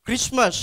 Christmas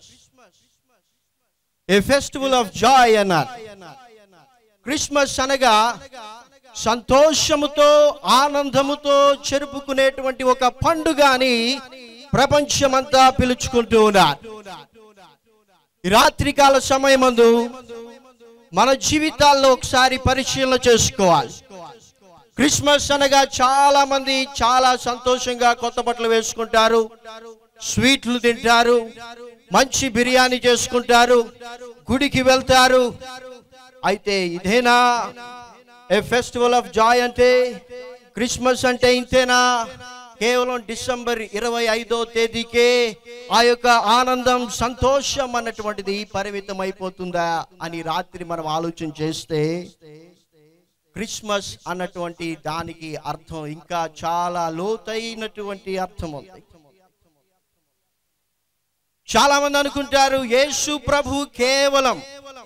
a festival of joy అన్నారు Christmas అనగా సంతోషముతో ఆనందముతో జరుపుకునేటువంటి ఒక పండుగ అని ప్రపంచమంతా పిలుచుకుంటూ ఉన్నారు ఈ రాత్రికాల సమయమందు మన జీవితాల్లో ఒకసారి పరిశీలన చేసుకోవాలి క్రిస్మస్ అనగా చాలా మంది చాలా సంతోషంగా కొత్త బట్టలు వేసుకుంటారు స్వీట్లు తింటారు మంచి బిర్యానీ చేసుకుంటారు గుడికి వెళ్తారు అయితే ఇదేనా ఏ ఫెస్టివల్ ఆఫ్ జాయ్ అంటే క్రిస్మస్ అంటే ఇంతేనా కేవలం డిసెంబర్ ఇరవై ఐదో తేదీకే ఆ యొక్క ఆనందం సంతోషం అన్నటువంటిది పరిమితం అయిపోతుందా అని రాత్రి మనం ఆలోచన చేస్తే క్రిస్మస్ అన్నటువంటి దానికి అర్థం ఇంకా చాలా లోతైనటువంటి అర్థం ఉంది చాలా మంది అనుకుంటారు యేసు ప్రభు కేవలం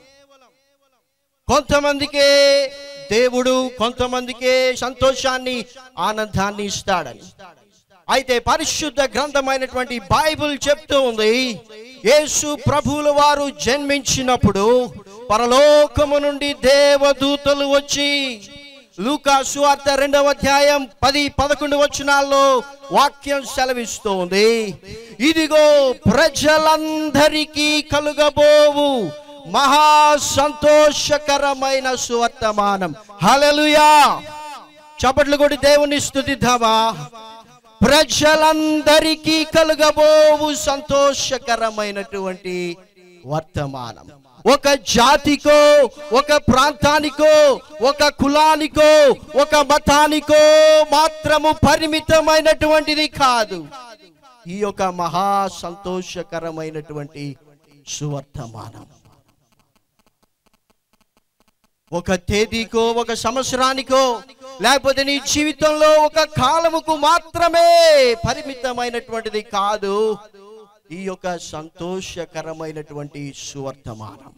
కొంతమందికే దేవుడు కొంతమందికే సంతోషాన్ని ఆనందాన్ని ఇస్తాడని అయితే పరిశుద్ధ గ్రంథమైనటువంటి బైబిల్ చెప్తూ ఉంది యేసు ప్రభువుల వారు జన్మించినప్పుడు పరలోకము నుండి దేవదూతలు వచ్చి లూకా సువార్త రెండవ అధ్యాయం పది పదకొండు వచనాల్లో వాక్యం సెలవిస్తోంది ఇదిగో ప్రజలందరికీ కలుగబోవు మహా సంతోషకరమైన సువర్తమానం హల్లెలూయా చప్పట్లు కొట్టి దేవుని స్తుతిద్దామా ప్రజలందరికీ కలుగబోవు సంతోషకరమైనటువంటి వర్తమానం ఒక జాతికో ఒక ప్రాంతానికో ఒక కులానికో ఒక మతానికో మాత్రము పరిమితమైనటువంటిది కాదు ఈ యొక్క మహా సంతోషకరమైనటువంటి సువర్తమానం ఒక తేదీకో ఒక సంవత్సరానికో లేకపోతే నీ జీవితంలో ఒక కాలముకు మాత్రమే పరిమితమైనటువంటిది కాదు ఈ యొక్క సంతోషకరమైనటువంటి సువర్తమానం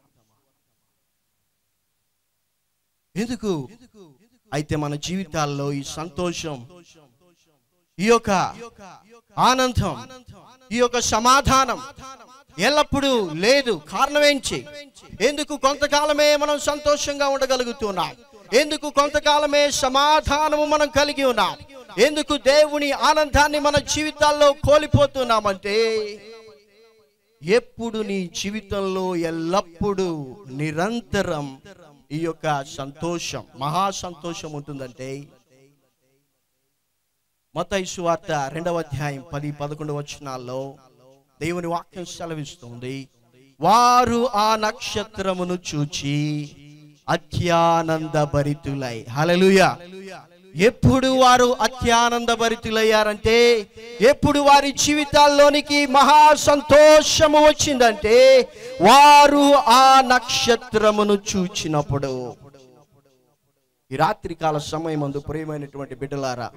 ఎందుకు అయితే మన జీవితాల్లో ఈ సంతోషం ఈ యొక్క ఆనందం ఈ యొక్క సమాధానం ఎల్లప్పుడూ లేదు కారణం ఏంటి ఎందుకు కొంతకాలమే మనం సంతోషంగా ఉండగలుగుతున్నాం ఎందుకు కొంతకాలమే సమాధానము మనం కలిగి ఉన్నాం ఎందుకు దేవుని ఆనందాన్ని మన జీవితాల్లో కోల్పోతున్నామంటే ఎప్పుడు నీ జీవితంలో ఎల్లప్పుడూ నిరంతరం ఈ యొక్క సంతోషం మహా సంతోషం ఉంటుందంటే మతయి సువార్త రెండవ అధ్యాయం పది పదకొండు వచనాల్లో దేవుని వాక్యం సెలవిస్తుంది వారు ఆ నక్షత్రమును చూచి అత్యానంద భరితులై హల్లెలూయా ఎప్పుడు వారు అత్యానంద భరితులయ్యారంటే ఎప్పుడు వారి జీవితాల్లోనికి మహా సంతోషము వచ్చిందంటే వారు ఆ నక్షత్రమును చూచినప్పుడు ఈ రాత్రికాల సమయం అందు ప్రియమైనటువంటి బిడ్డలారా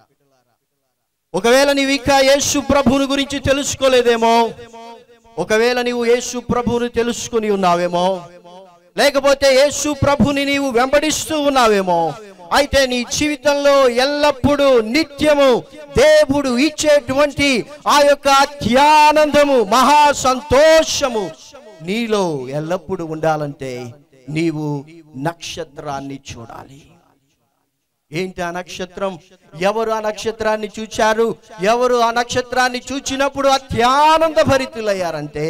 ఒకవేళ నీవు ఇంకా యేసు ప్రభువుని గురించి తెలుసుకోలేదేమో ఒకవేళ నీవు యేసు ప్రభువుని తెలుసుకుని ఉన్నావేమో లేకపోతే యేసు ప్రభుని నీవు వెంబడిస్తూ ఉన్నావేమో అయితే నీ జీవితంలో ఎల్లప్పుడూ నిత్యము దేవుడు ఇచ్చేటువంటి ఆ యొక్క అత్యానందము మహా సంతోషము నీలో ఎల్లప్పుడూ ఉండాలంటే నీవు నక్షత్రాన్ని చూడాలి ఏంటి ఆ నక్షత్రం ఎవరు ఆ నక్షత్రాన్ని చూచారు ఎవరు ఆ నక్షత్రాన్ని చూచినప్పుడు అత్యానంద భరితులయ్యారంటే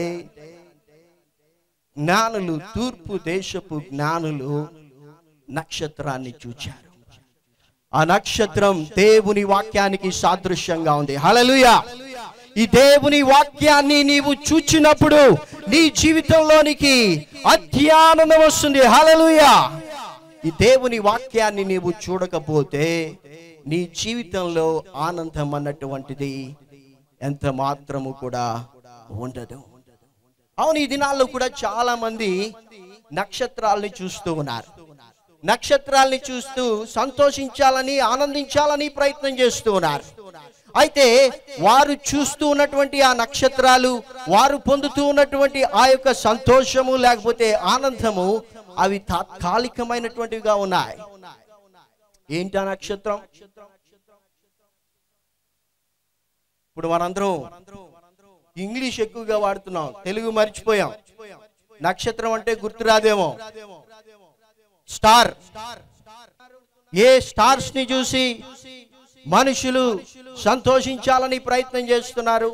జ్ఞానులు తూర్పు దేశపు జ్ఞానులు నక్షత్రాన్ని చూచారు ఆ నక్షత్రం దేవుని వాక్యానికి సాదృశ్యంగా ఉంది హలలుయా ఈ దేవుని వాక్యాన్ని నీవు చూచినప్పుడు నీ జీవితంలోనికి అత్యానందం వస్తుంది హలలుయా ఈ దేవుని వాక్యాన్ని నీవు చూడకపోతే నీ జీవితంలో ఆనందం అన్నటువంటిది ఎంత మాత్రము కూడా ఉండదు అవును ఈ దినాల్లో కూడా చాలా మంది నక్షత్రాలని చూస్తూ ఉన్నారు నక్షత్రాల్ని చూస్తూ సంతోషించాలని ఆనందించాలని ప్రయత్నం చేస్తూ ఉన్నారు అయితే వారు చూస్తూ ఉన్నటువంటి ఆ నక్షత్రాలు వారు పొందుతూ ఉన్నటువంటి ఆ యొక్క సంతోషము లేకపోతే ఆనందము అవి తాత్కాలికమైనటువంటివిగా ఉన్నాయి ఏంటి ఆ నక్షత్రం ఇప్పుడు మనందరం ఇంగ్లీష్ ఎక్కువగా వాడుతున్నాం తెలుగు మర్చిపోయాం నక్షత్రం అంటే గుర్తురాదేమో స్టార్ ఏ స్టార్స్ ని చూసి మనుషులు సంతోషించాలని ప్రయత్నం చేస్తున్నారు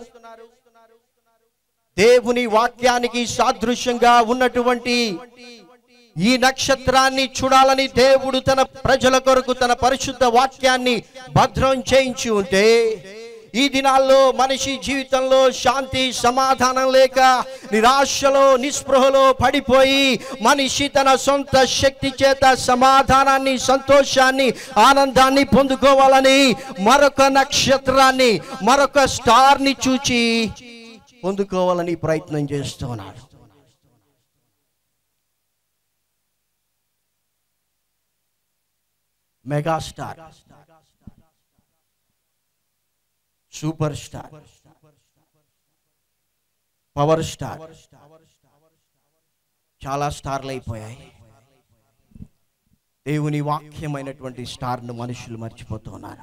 దేవుని వాక్యానికి సాదృశ్యంగా ఉన్నటువంటి ఈ నక్షత్రాన్ని చూడాలని దేవుడు తన ప్రజల కొరకు తన పరిశుద్ధ వాక్యాన్ని భద్రం చేయించి ఉంటే ఈ దినాల్లో మనిషి జీవితంలో శాంతి సమాధానం లేక నిరాశలో నిస్పృహలో పడిపోయి మనిషి తన సొంత శక్తి చేత సమాధానాన్ని సంతోషాన్ని ఆనందాన్ని పొందుకోవాలని మరొక నక్షత్రాన్ని మరొక స్టార్ని చూచి పొందుకోవాలని ప్రయత్నం చేస్తున్నాడు megastar super star power star చాలా స్టార్లు అయిపోయాయి దేవుని వాక్యమైనటువంటి స్టార్ను మనుషులు మర్చిపోతున్నారు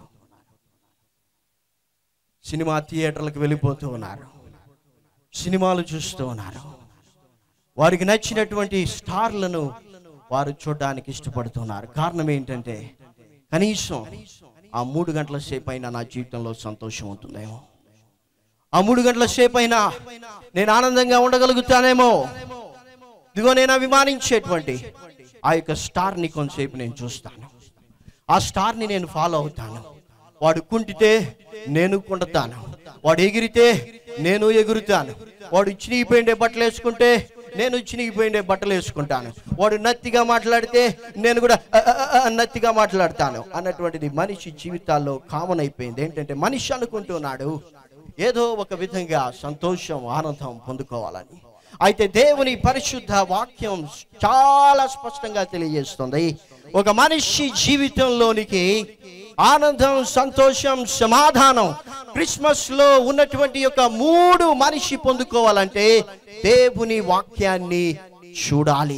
సినిమా థియేటర్లకు వెళ్ళిపోతూ ఉన్నారు సినిమాలు చూస్తూ ఉన్నారు వారికి నచ్చినటువంటి స్టార్లను వారు చూడడానికి ఇష్టపడుతున్నారు కారణం ఏంటంటే కనీసం ఆ మూడు గంటల సేపు అయినా నా జీవితంలో సంతోషం ఉంటుందేమో ఆ మూడు గంటల సేపు అయినా నేను ఆనందంగా ఉండగలుగుతానేమో ఇదిగో నేను అభిమానించేటువంటి ఆ యొక్క స్టార్ని కొంతసేపు నేను చూస్తాను ఆ స్టార్ని నేను ఫాలో అవుతాను వాడు కుంటితే నేను కుండతాను వాడు ఎగిరితే నేను ఎగురుతాను వాడు చినిగిపోయిండే బట్టలు వేసుకుంటే నేను చినిగిపోయిండే బట్టలు వేసుకుంటాను వాడు నత్తిగా మాట్లాడితే నేను కూడా "అ, అ, అ, అ" నత్తిగా మాట్లాడతాను అన్నటువంటిది మనిషి జీవితాల్లో కామన్ అయిపోయింది ఏంటంటే మనిషి అనుకుంటున్నాడు ఏదో ఒక విధంగా సంతోషం ఆనందం పొందుకోవాలని అయితే దేవుని పరిశుద్ధ వాక్యం చాలా స్పష్టంగా తెలియజేస్తుంది ఒక మనిషి జీవితంలోనికి ఆనందం సంతోషం సమాధానం క్రిస్మస్ లో ఉన్నటువంటి యొక్క మూడు మనిషి పొందుకోవాలంటే దేవుని వాక్యాన్ని చూడాలి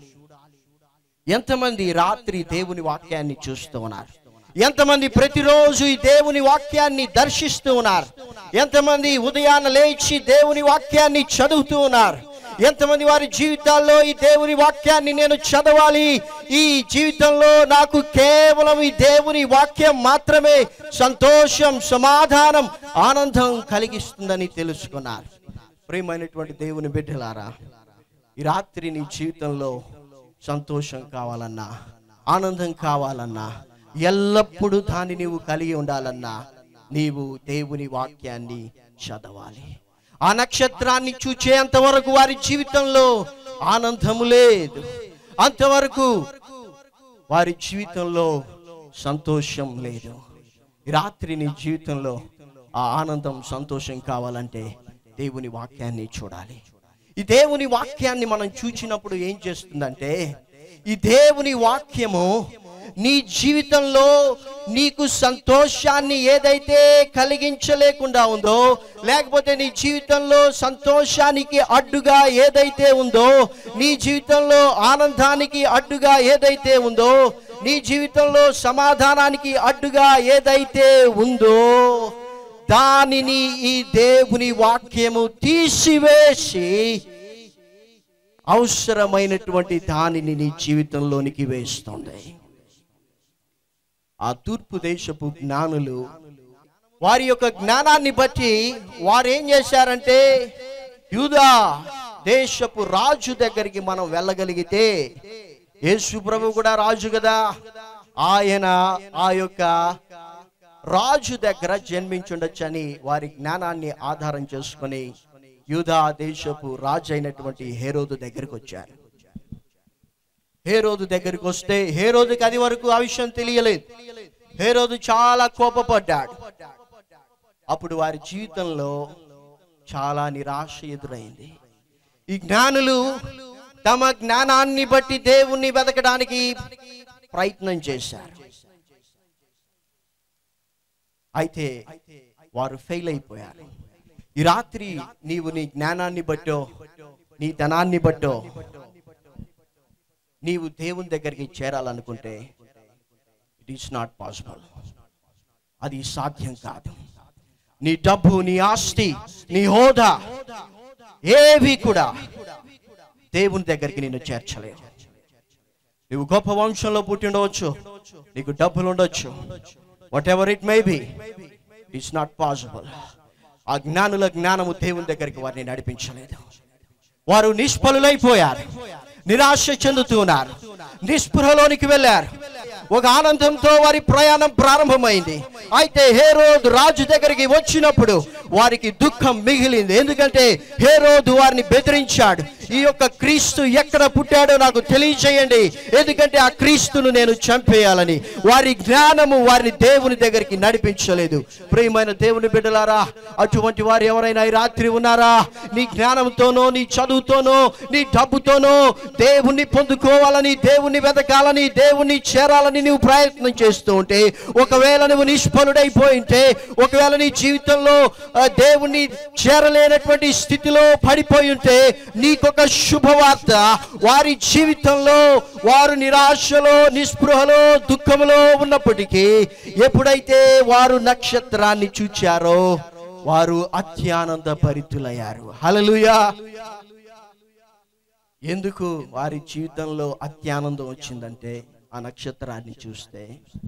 ఎంతమంది రాత్రి దేవుని వాక్యాన్ని చూస్తూ ఉన్నారు ఎంతమంది ప్రతిరోజు ఈ దేవుని వాక్యాన్ని దర్శిస్తూ ఉన్నారు ఎంతమంది ఉదయాన్న లేచి దేవుని వాక్యాన్ని చదువుతూ ఉన్నారు ఎంతమంది వారి జీవితాల్లో ఈ దేవుని వాక్యాన్ని నేను చదవాలి ఈ జీవితంలో నాకు కేవలం ఈ దేవుని వాక్యం మాత్రమే సంతోషం సమాధానం ఆనందం కలిగిస్తుందని తెలుసుకున్నారు ప్రియమైనటువంటి దేవుని బిడ్డలారా ఈ రాత్రి నీ జీవితంలో సంతోషం కావాలన్నా ఆనందం కావాలన్నా ఎల్లప్పుడూ దాన్ని నీవు కలిగి ఉండాలన్నా నీవు దేవుని వాక్యాన్ని చదవాలి ఆ నక్షత్రాన్ని చూచేంత వరకు వారి జీవితంలో ఆనందము లేదు అంతవరకు వారి జీవితంలో సంతోషం లేదు ఈ రాత్రి నీ జీవితంలో ఆ ఆనందం సంతోషం కావాలంటే దేవుని వాక్యాన్ని చూడాలి ఈ దేవుని వాక్యాన్ని మనం చూచినప్పుడు ఏం చేస్తుందంటే ఈ దేవుని వాక్యము నీ జీవితంలో నీకు సంతోషాన్ని ఏదైతే కలిగించలేకుండా ఉందో లేకపోతే నీ జీవితంలో సంతోషానికి అడ్డుగా ఏదైతే ఉందో నీ జీవితంలో ఆనందానికి అడ్డుగా ఏదైతే ఉందో నీ జీవితంలో సమాధానానికి అడ్డుగా ఏదైతే ఉందో దానిని ఈ దేవుని వాక్యము తీసివేసి అవసరమైనటువంటి దానిని నీ జీవితంలోనికి వేస్తుంది ఆ తూర్పు దేశపు జ్ఞానులు వారి యొక్క జ్ఞానాన్ని బట్టి వారు ఏం చేశారంటే యూదా దేశపు రాజు దగ్గరికి మనం వెళ్ళగలిగితే యేసు ప్రభు కూడా రాజు కదా ఆయన ఆ యొక్క రాజు దగ్గర జన్మించుండొచ్చని వారి జ్ఞానాన్ని ఆధారం చేసుకొని యూదా దేశపు రాజు అయినటువంటి హేరోదు దగ్గరికి వచ్చారు హేరోదు దగ్గరికి వస్తే హేరోదుకి అది వరకు ఆ విషయం తెలియలేదు హేరోదు చాలా కోపపడ్డాడు అప్పుడు వారి జీవితంలో చాలా నిరాశ ఎదురైంది ఈ జ్ఞానులు తమ జ్ఞానాన్ని బట్టి దేవుణ్ణి వెతకడానికి ప్రయత్నం చేశారు అయితే వారు ఫెయిల్ అయిపోయారు ఈ రాత్రి నీవు నీ జ్ఞానాన్ని బట్టో నీ ధనాన్ని బట్టో నీవు దేవుని దగ్గరికి చేరాలనుకుంటే ఇట్ ఈస్ నాట్ పాసిబుల్ అది సాధ్యం కాదు నీ డబ్బు నీ ఆస్తి నీ హోదా ఏవి కూడా దేవుని దగ్గరికి నిన్ను చేర్చలేవు నువ్వు గొప్ప వంశంలో పుట్టి ఉండవచ్చు నీకు డబ్బులు ఉండొచ్చు whatever it may be it's not possible ఆ జ్ఞానుల జ్ఞానము దేవుని దగ్గరికి వారిని నడిపించలేదు వారు నిష్ఫలులైపోయారు నిరాశ చెందుతున్నారు నిస్పృహలోనికి వెళ్ళారు ఒక ఆనందంతో వారి ప్రయాణం ప్రారంభమైంది అయితే హేరోదు రాజు దగ్గరికి వచ్చినప్పుడు వారికి దుఃఖం మిగిలింది ఎందుకంటే హేరోదు వారిని బెదిరించాడు ఈ యొక్క క్రీస్తు ఎక్కడ పుట్టాడో నాకు తెలియచేయండి ఎందుకంటే ఆ క్రీస్తును నేను చంపేయాలని వారి జ్ఞానము వారిని దేవుని దగ్గరికి నడిపించలేదు ప్రియమైన దేవుని బిడ్డలారా అటువంటి వారు ఎవరైనా ఈ రాత్రి ఉన్నారా నీ జ్ఞానంతోనో నీ చదువుతోనో నీ డబ్బుతోనో దేవుణ్ణి పొందుకోవాలని దేవుణ్ణి వెతకాలని దేవుణ్ణి చేరాలని నువ్వు ప్రయత్నం చేస్తూ ఉంటే ఒకవేళ నువ్వు నిష్ఫలుడైపోయి ఉంటే ఒకవేళ నీ జీవితంలో ఆ, దేవుణ్ణి చేరలేనటువంటి స్థితిలో పడిపోయి ఉంటే నీకొక శుభవార్త వారి జీవితంలో వారు నిరాశలో నిస్పృహలో దుఃఖములో ఉన్నప్పటికీ ఎప్పుడైతే వారు నక్షత్రాన్ని చూచారో వారు అత్యానంద భరితులయ్యారు హలలుయా ఎందుకు వారి జీవితంలో అత్యానందం వచ్చిందంటే ఆ నక్షత్రాన్ని చూస్తే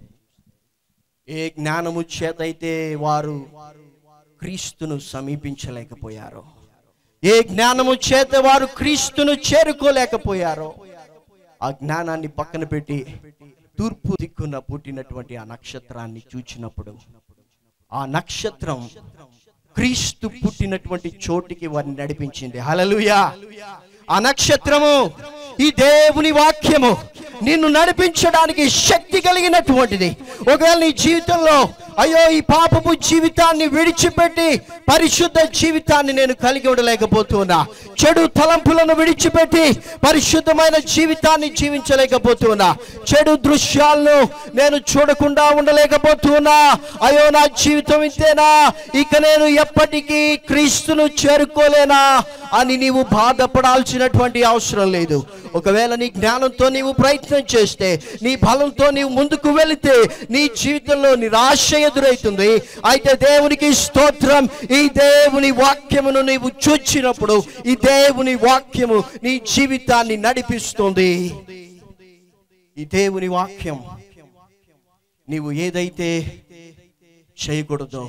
ఏ జ్ఞానము చేతైతే వారు క్రీస్తును సమీపించలేకపోయారో ఏ జ్ఞానము చేత వారు క్రీస్తును చేరుకోలేకపోయారో ఆ జ్ఞానాన్ని పక్కన పెట్టి తూర్పు దిక్కున పుట్టినటువంటి ఆ నక్షత్రాన్ని చూచినప్పుడు ఆ నక్షత్రం క్రీస్తు పుట్టినటువంటి చోటికి వారిని నడిపించింది హలలుయా ఆ నక్షత్రము ఈ దేవుని వాక్యము నిన్ను నడిపించడానికి శక్తి కలిగినటువంటిది ఒకవేళ నీ జీవితంలో అయ్యో ఈ పాపపు జీవితాన్ని విడిచిపెట్టి పరిశుద్ధ జీవితాన్ని నేను కలిగి ఉండలేకపోతున్నా చెడు తలంపులను విడిచిపెట్టి పరిశుద్ధమైన జీవితాన్ని జీవించలేకపోతున్నా చెడు దృశ్యాలను నేను చూడకుండా ఉండలేకపోతున్నా అయ్యో నా జీవితం ఇంతేనా ఇక నేను ఎప్పటికీ క్రీస్తును చేరుకోలేనా అని నీవు బాధపడాల్సినటువంటి అవసరం లేదు ఒకవేళ నీ జ్ఞానంతో నీవు ప్రయత్నం చేస్తే నీ బలంతో నీవు ముందుకు వెళితే నీ జీవితంలో నిరాశ ఎదురవుతుంది అయితే దేవునికి స్తోత్రం ఈ దేవుని వాక్యమును నీవు చూచినప్పుడు ఈ దేవుని వాక్యము నీ జీవితాన్ని నడిపిస్తుంది ఈ దేవుని వాక్యం నీవు ఏదైతే చేయకూడదో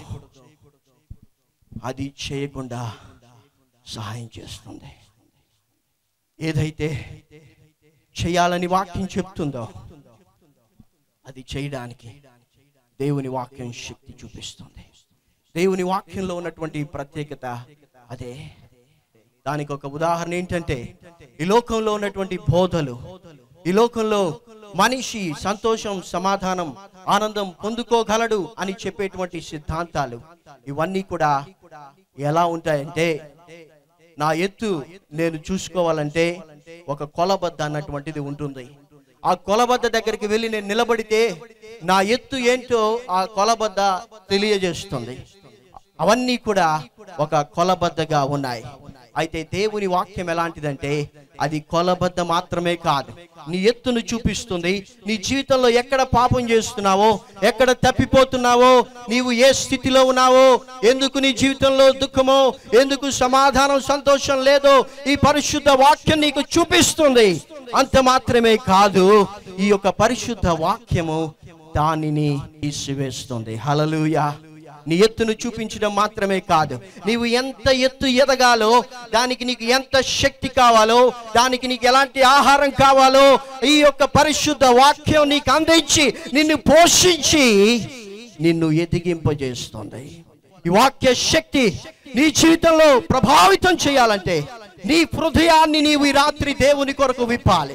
అది చేయకుండా సహాయం చేస్తుంది ఏదైతే చేయాలని వాక్యం చెప్తుందో అది చేయడానికి దేవుని వాక్యం శక్తి చూపిస్తుంది దేవుని వాక్యంలో ఉన్నటువంటి ప్రత్యేకత అదే దానికి ఒక ఉదాహరణ ఏంటంటే ఈ లోకంలో ఉన్నటువంటి బోధలు ఈ లోకంలో మనిషి సంతోషం సమాధానం ఆనందం పొందుకోగలడు అని చెప్పేటువంటి సిద్ధాంతాలు ఇవన్నీ కూడా ఎలా ఉంటాయంటే నా ఎత్తు నేను చూసుకోవాలంటే ఒక కొలబద్ద అన్నటువంటిది ఉంటుంది ఆ కొలబద్ద దగ్గరికి వెళ్ళి నేను నిలబడితే నా ఎత్తు ఏంటో ఆ కొలబద్ద తెలియజేస్తుంది అవన్నీ కూడా ఒక కొలబద్దగా ఉన్నాయి అయితే దేవుని వాక్యం ఎలాంటిదంటే అది కొలబద్ద మాత్రమే కాదు నీ ఎత్తును చూపిస్తుంది నీ జీవితంలో ఎక్కడ పాపం చేస్తున్నావో ఎక్కడ తప్పిపోతున్నావో నీవు ఏ స్థితిలో ఉన్నావో ఎందుకు నీ జీవితంలో దుఃఖమో ఎందుకు సమాధానం సంతోషం లేదో ఈ పరిశుద్ధ వాక్యం నీకు చూపిస్తుంది అంత మాత్రమే కాదు ఈ యొక్క పరిశుద్ధ వాక్యము దానిని తీసివేస్తుంది హలలుయా నీ ఎత్తును చూపించడం మాత్రమే కాదు నీవు ఎంత ఎత్తు ఎదగాలో దానికి నీకు ఎంత శక్తి కావాలో దానికి నీకు ఎలాంటి ఆహారం కావాలో ఈ యొక్క పరిశుద్ధ వాక్యం నీకు అందించి నిన్ను పోషించి నిన్ను ఎదిగింపజేస్తుంది ఈ వాక్య శక్తి నీ జీవితంలో ప్రభావితం చేయాలంటే నీ హృదయాన్ని నీవు ఈ రాత్రి దేవుని కొరకు విప్పాలి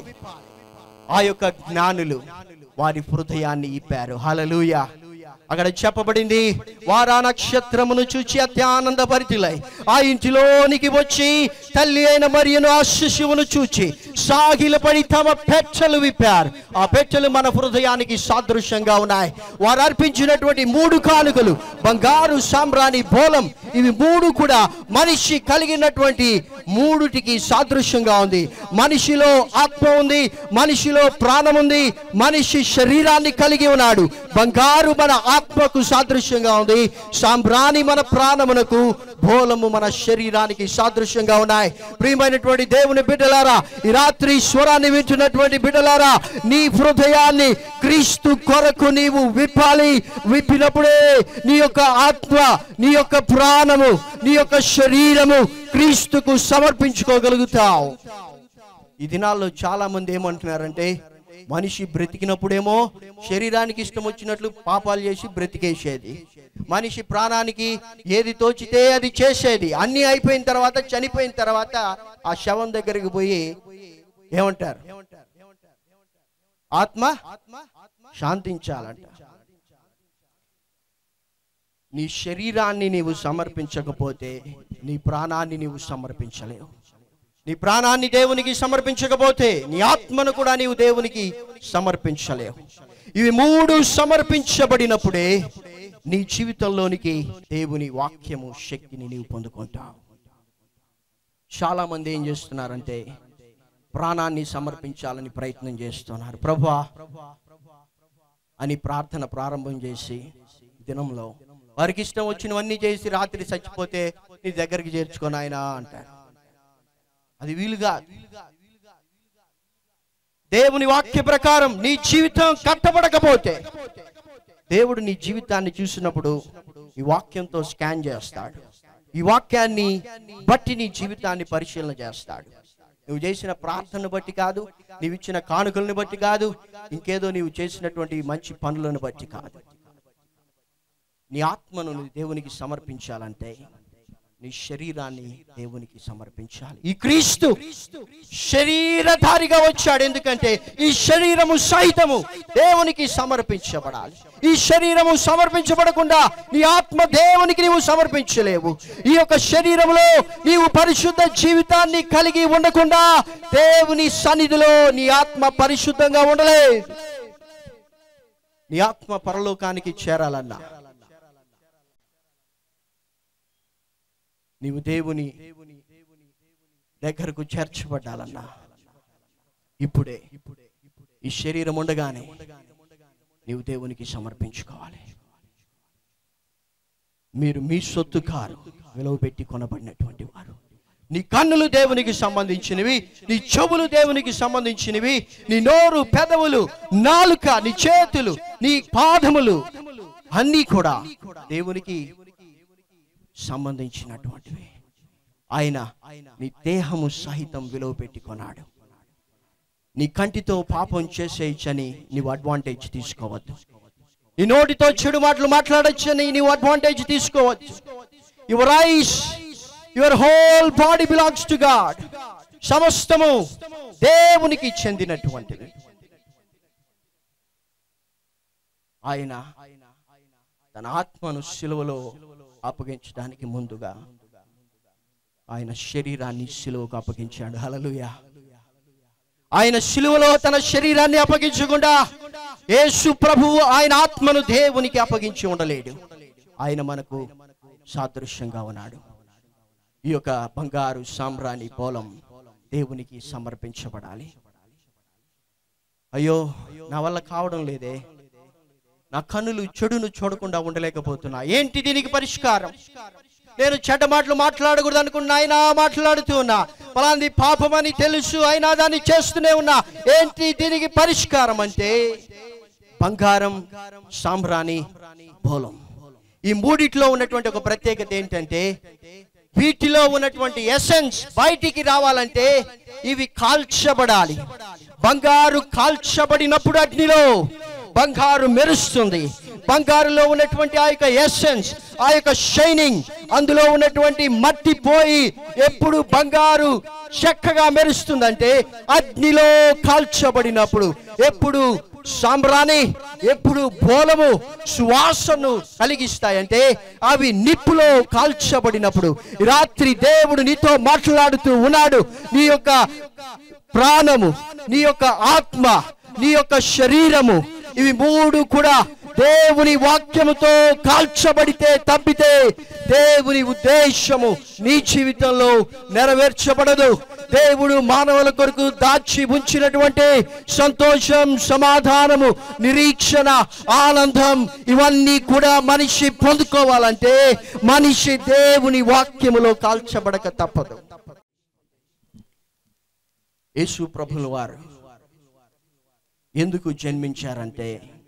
ఆ యొక్క జ్ఞానులు వారి హృదయాన్ని ఇప్పారు హలలుయ అక్కడ చెప్పబడింది వారా నక్షత్రమును చూచి అత్యానందభరితులై ఆ ఇంటిలోనికి వచ్చి తల్లి అయిన మరియను ఆ శిశువును చూచి సాగిలపడి తమ పెట్టెలు విప్పారు ఆ పెట్టెలు మన హృదయానికి సాదృశ్యంగా ఉన్నాయి వారు అర్పించినటువంటి మూడు కానుకలు బంగారు సాంబ్రాణి బోలం ఇవి మూడు కూడా మనిషి కలిగినటువంటి మూడుటికి సాదృశ్యంగా ఉంది మనిషిలో ఆత్మ ఉంది మనిషిలో ప్రాణం ఉంది మనిషి శరీరాన్ని కలిగి ఉన్నాడు బంగారు మన ఆత్మకు సాదృశ్యంగా ఉంది సాంబ్రాణి మన ప్రాణమునకు భోలము మన శరీరానికి సాదృశ్యంగా ఉన్నాయి ప్రియమైనటువంటి దేవుని బిడ్డలారా ఈ రాత్రి స్వరాన్ని వింటున్నటువంటి బిడ్డలారా నీ హృదయాన్ని క్రీస్తు కొరకు నీవు విప్పాలి విప్పినప్పుడే నీ యొక్క ఆత్మ నీ యొక్క ప్రాణము నీ యొక్క శరీరము క్రీస్తుకు సమర్పించుకోగలుగుతావు ఈ దినాల్లో చాలా మంది ఏమంటున్నారంటే మనిషి బ్రతికినప్పుడేమో శరీరానికి ఇష్టం వచ్చినట్లు పాపాలు చేసి బ్రతికేసేది మనిషి ప్రాణానికి ఏది తోచితే అది చేసేది అన్ని అయిపోయిన తర్వాత చనిపోయిన తర్వాత ఆ శవం దగ్గరికి పోయి ఏమంటారు ఆత్మ శాంతించాలంట నీ శరీరాన్ని నీవు సమర్పించకపోతే నీ ప్రాణాన్ని నీవు సమర్పించలేవు నీ ప్రాణాన్ని దేవునికి సమర్పించకపోతే నీ ఆత్మను కూడా నీవు దేవునికి సమర్పించలేవు ఇవి మూడు సమర్పించబడినప్పుడే నీ జీవితంలోనికి దేవుని వాక్యము శక్తిని నీవు పొందుకుంటావు చాలా మంది ఏం చేస్తున్నారంటే ప్రాణాన్ని సమర్పించాలని ప్రయత్నం చేస్తున్నారు ప్రభా అని ప్రార్థన ప్రారంభం చేసి దినంలో వారికి ఇష్టం వచ్చినవన్నీ చేసి రాత్రి చచ్చిపోతే నీ దగ్గరికి చేర్చుకొని ఆయన అంటారు అది వీలుగా దేవుని వాక్య ప్రకారం నీ జీవితం కట్టబడకపోతే దేవుడు నీ జీవితాన్ని చూసినప్పుడు ఈ వాక్యంతో స్కాన్ చేస్తాడు ఈ వాక్యాన్ని బట్టి నీ జీవితాన్ని పరిశీలన చేస్తాడు నువ్వు చేసిన ప్రార్థనను బట్టి కాదు నీవు ఇచ్చిన కానుకలను బట్టి కాదు ఇంకేదో నీవు చేసినటువంటి మంచి పనులను బట్టి కాదు నీ ఆత్మను నువ్వు దేవునికి సమర్పించాలంటే నీ శరీరాన్ని దేవునికి సమర్పించాలి ఈ క్రీస్తు శరీరధారిగా వచ్చాడు ఎందుకంటే ఈ శరీరము సహితము దేవునికి సమర్పించబడాలి ఈ శరీరము సమర్పించబడకుండా నీ ఆత్మ దేవునికి నీవు సమర్పించలేవు ఈ యొక్క శరీరములో నీవు పరిశుద్ధ జీవితాన్ని కలిగి ఉండకుండా దేవుని సన్నిధిలో నీ ఆత్మ పరిశుద్ధంగా ఉండలేదు నీ ఆత్మ పరలోకానికి చేరాలన్నా నీవు దేవుని దగ్గరకు చేర్చబడ్డాలన్నా ఇప్పుడే ఈ శరీరం ఉండగానే నీవు దేవునికి సమర్పించుకోవాలి మీరు మీ సొత్తు కారు విలువ పెట్టి కొనబడినటువంటి వారు నీ కన్నులు దేవునికి సంబంధించినవి నీ చెవులు దేవునికి సంబంధించినవి నీ నోరు పెదవులు నాలుక నీ చేతులు నీ పాదములు అన్నీ కూడా దేవునికి సంబంధించినటువంటివి ఆయన నీ దేహము సహితం విలువ పెట్టి కొన్నాడు నీ కంటితో పాపం చేసేయచ్చని నీవు అడ్వాంటేజ్ తీసుకోవద్దు నీ నోటితో చెడు మాటలు మాట్లాడొచ్చని నీవు అడ్వాంటేజ్ తీసుకోవచ్చు your eyes your whole body belongs to God సమస్తము దేవునికి చెందినటువంటిది ఆయన తన ఆత్మను సిలువలో అప్పగించడానికి ముందుగా ఆయన శరీరాన్ని సిలువకు అప్పగించాడు హలలుయ ఆయన సిలువలో తన శరీరాన్ని అప్పగించకుండా యేసు ప్రభువు ఆయన ఆత్మను దేవునికి అప్పగించి ఉండలేడు ఆయన మనకు సాదృశ్యంగా ఉన్నాడు ఈ యొక్క బంగారు సామ్రాణి పోలం దేవునికి సమర్పించబడాలి అయ్యో నా వల్ల కావడం లేదే నా కన్నులు చెడును చూడకుండా ఉండలేకపోతున్నా ఏంటి దీనికి పరిష్కారం నేను చెడ్డ మాటలు మాట్లాడకూడదు అనుకున్నా అయినా మాట్లాడుతూ ఉన్నా ఫలాంది పాపమని తెలుసు అయినా దాన్ని చేస్తూనే ఉన్నా ఏంటి దీనికి పరిష్కారం అంటే బంగారం సాంబ్రాణి బోలం ఈ మూడిట్లో ఉన్నటువంటి ఒక ప్రత్యేకత ఏంటంటే వీటిలో ఉన్నటువంటి ఎసెన్స్ బయటికి రావాలంటే ఇవి కాల్చబడాలి బంగారు కాల్చబడినప్పుడు అగ్నిలో బంగారు మెరుస్తుంది బంగారులో ఉన్నటువంటి ఆ యొక్క ఎసెన్స్ ఆ యొక్క షైనింగ్ అందులో ఉన్నటువంటి మట్టి పోయి ఎప్పుడు బంగారు చక్కగా మెరుస్తుందంటే అగ్నిలో కాల్చబడినప్పుడు ఎప్పుడు సాంబ్రాణి ఎప్పుడు బోలము సువాసను కలిగిస్తాయంటే అవి నిప్పులో కాల్చబడినప్పుడు ఈ రాత్రి దేవుడు నీతో మాట్లాడుతూ ఉన్నాడు నీ యొక్క ప్రాణము నీ యొక్క ఆత్మ నీ యొక్క శరీరము ఇవి మూడు కూడా దేవుని వాక్యముతో కాల్చబడితే తప్పితే దేవుని ఉద్దేశము నీ జీవితంలో నెరవేర్చబడదు దేవుడు మానవుల కొరకు దాచి ఉంచినటువంటి సంతోషం సమాధానము నిరీక్షణ ఆనందం ఇవన్నీ కూడా మనిషి పొందుకోవాలంటే మనిషి దేవుని వాక్యములో కాల్చబడక తప్పదు యేసు ప్రభుల వారు ఎందుకు జన్మించారంటే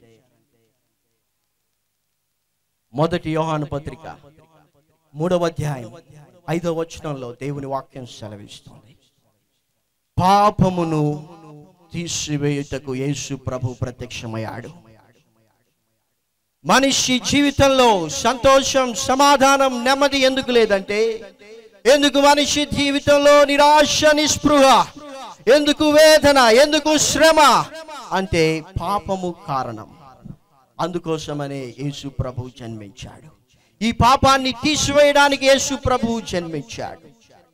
మొదటి యోహాను పత్రిక మూడవ అధ్యాయం ఐదవ వచనంలో దేవుని వాక్యం సెలవిస్తుంది పాపమును తీసివేయుటకు యేసు ప్రభు ప్రత్యక్షమయ్యాడు మనిషి జీవితంలో సంతోషం సమాధానం నెమ్మది ఎందుకు లేదంటే ఎందుకు మనిషి జీవితంలో నిరాశ నిస్పృహ ఎందుకు వేదన ఎందుకు శ్రమ అంటే పాపము కారణం అందుకోసమనే యేసు ప్రభు జన్మించాడు ఈ పాపాన్ని తీసివేయడానికి యేసు ప్రభు జన్మించాడు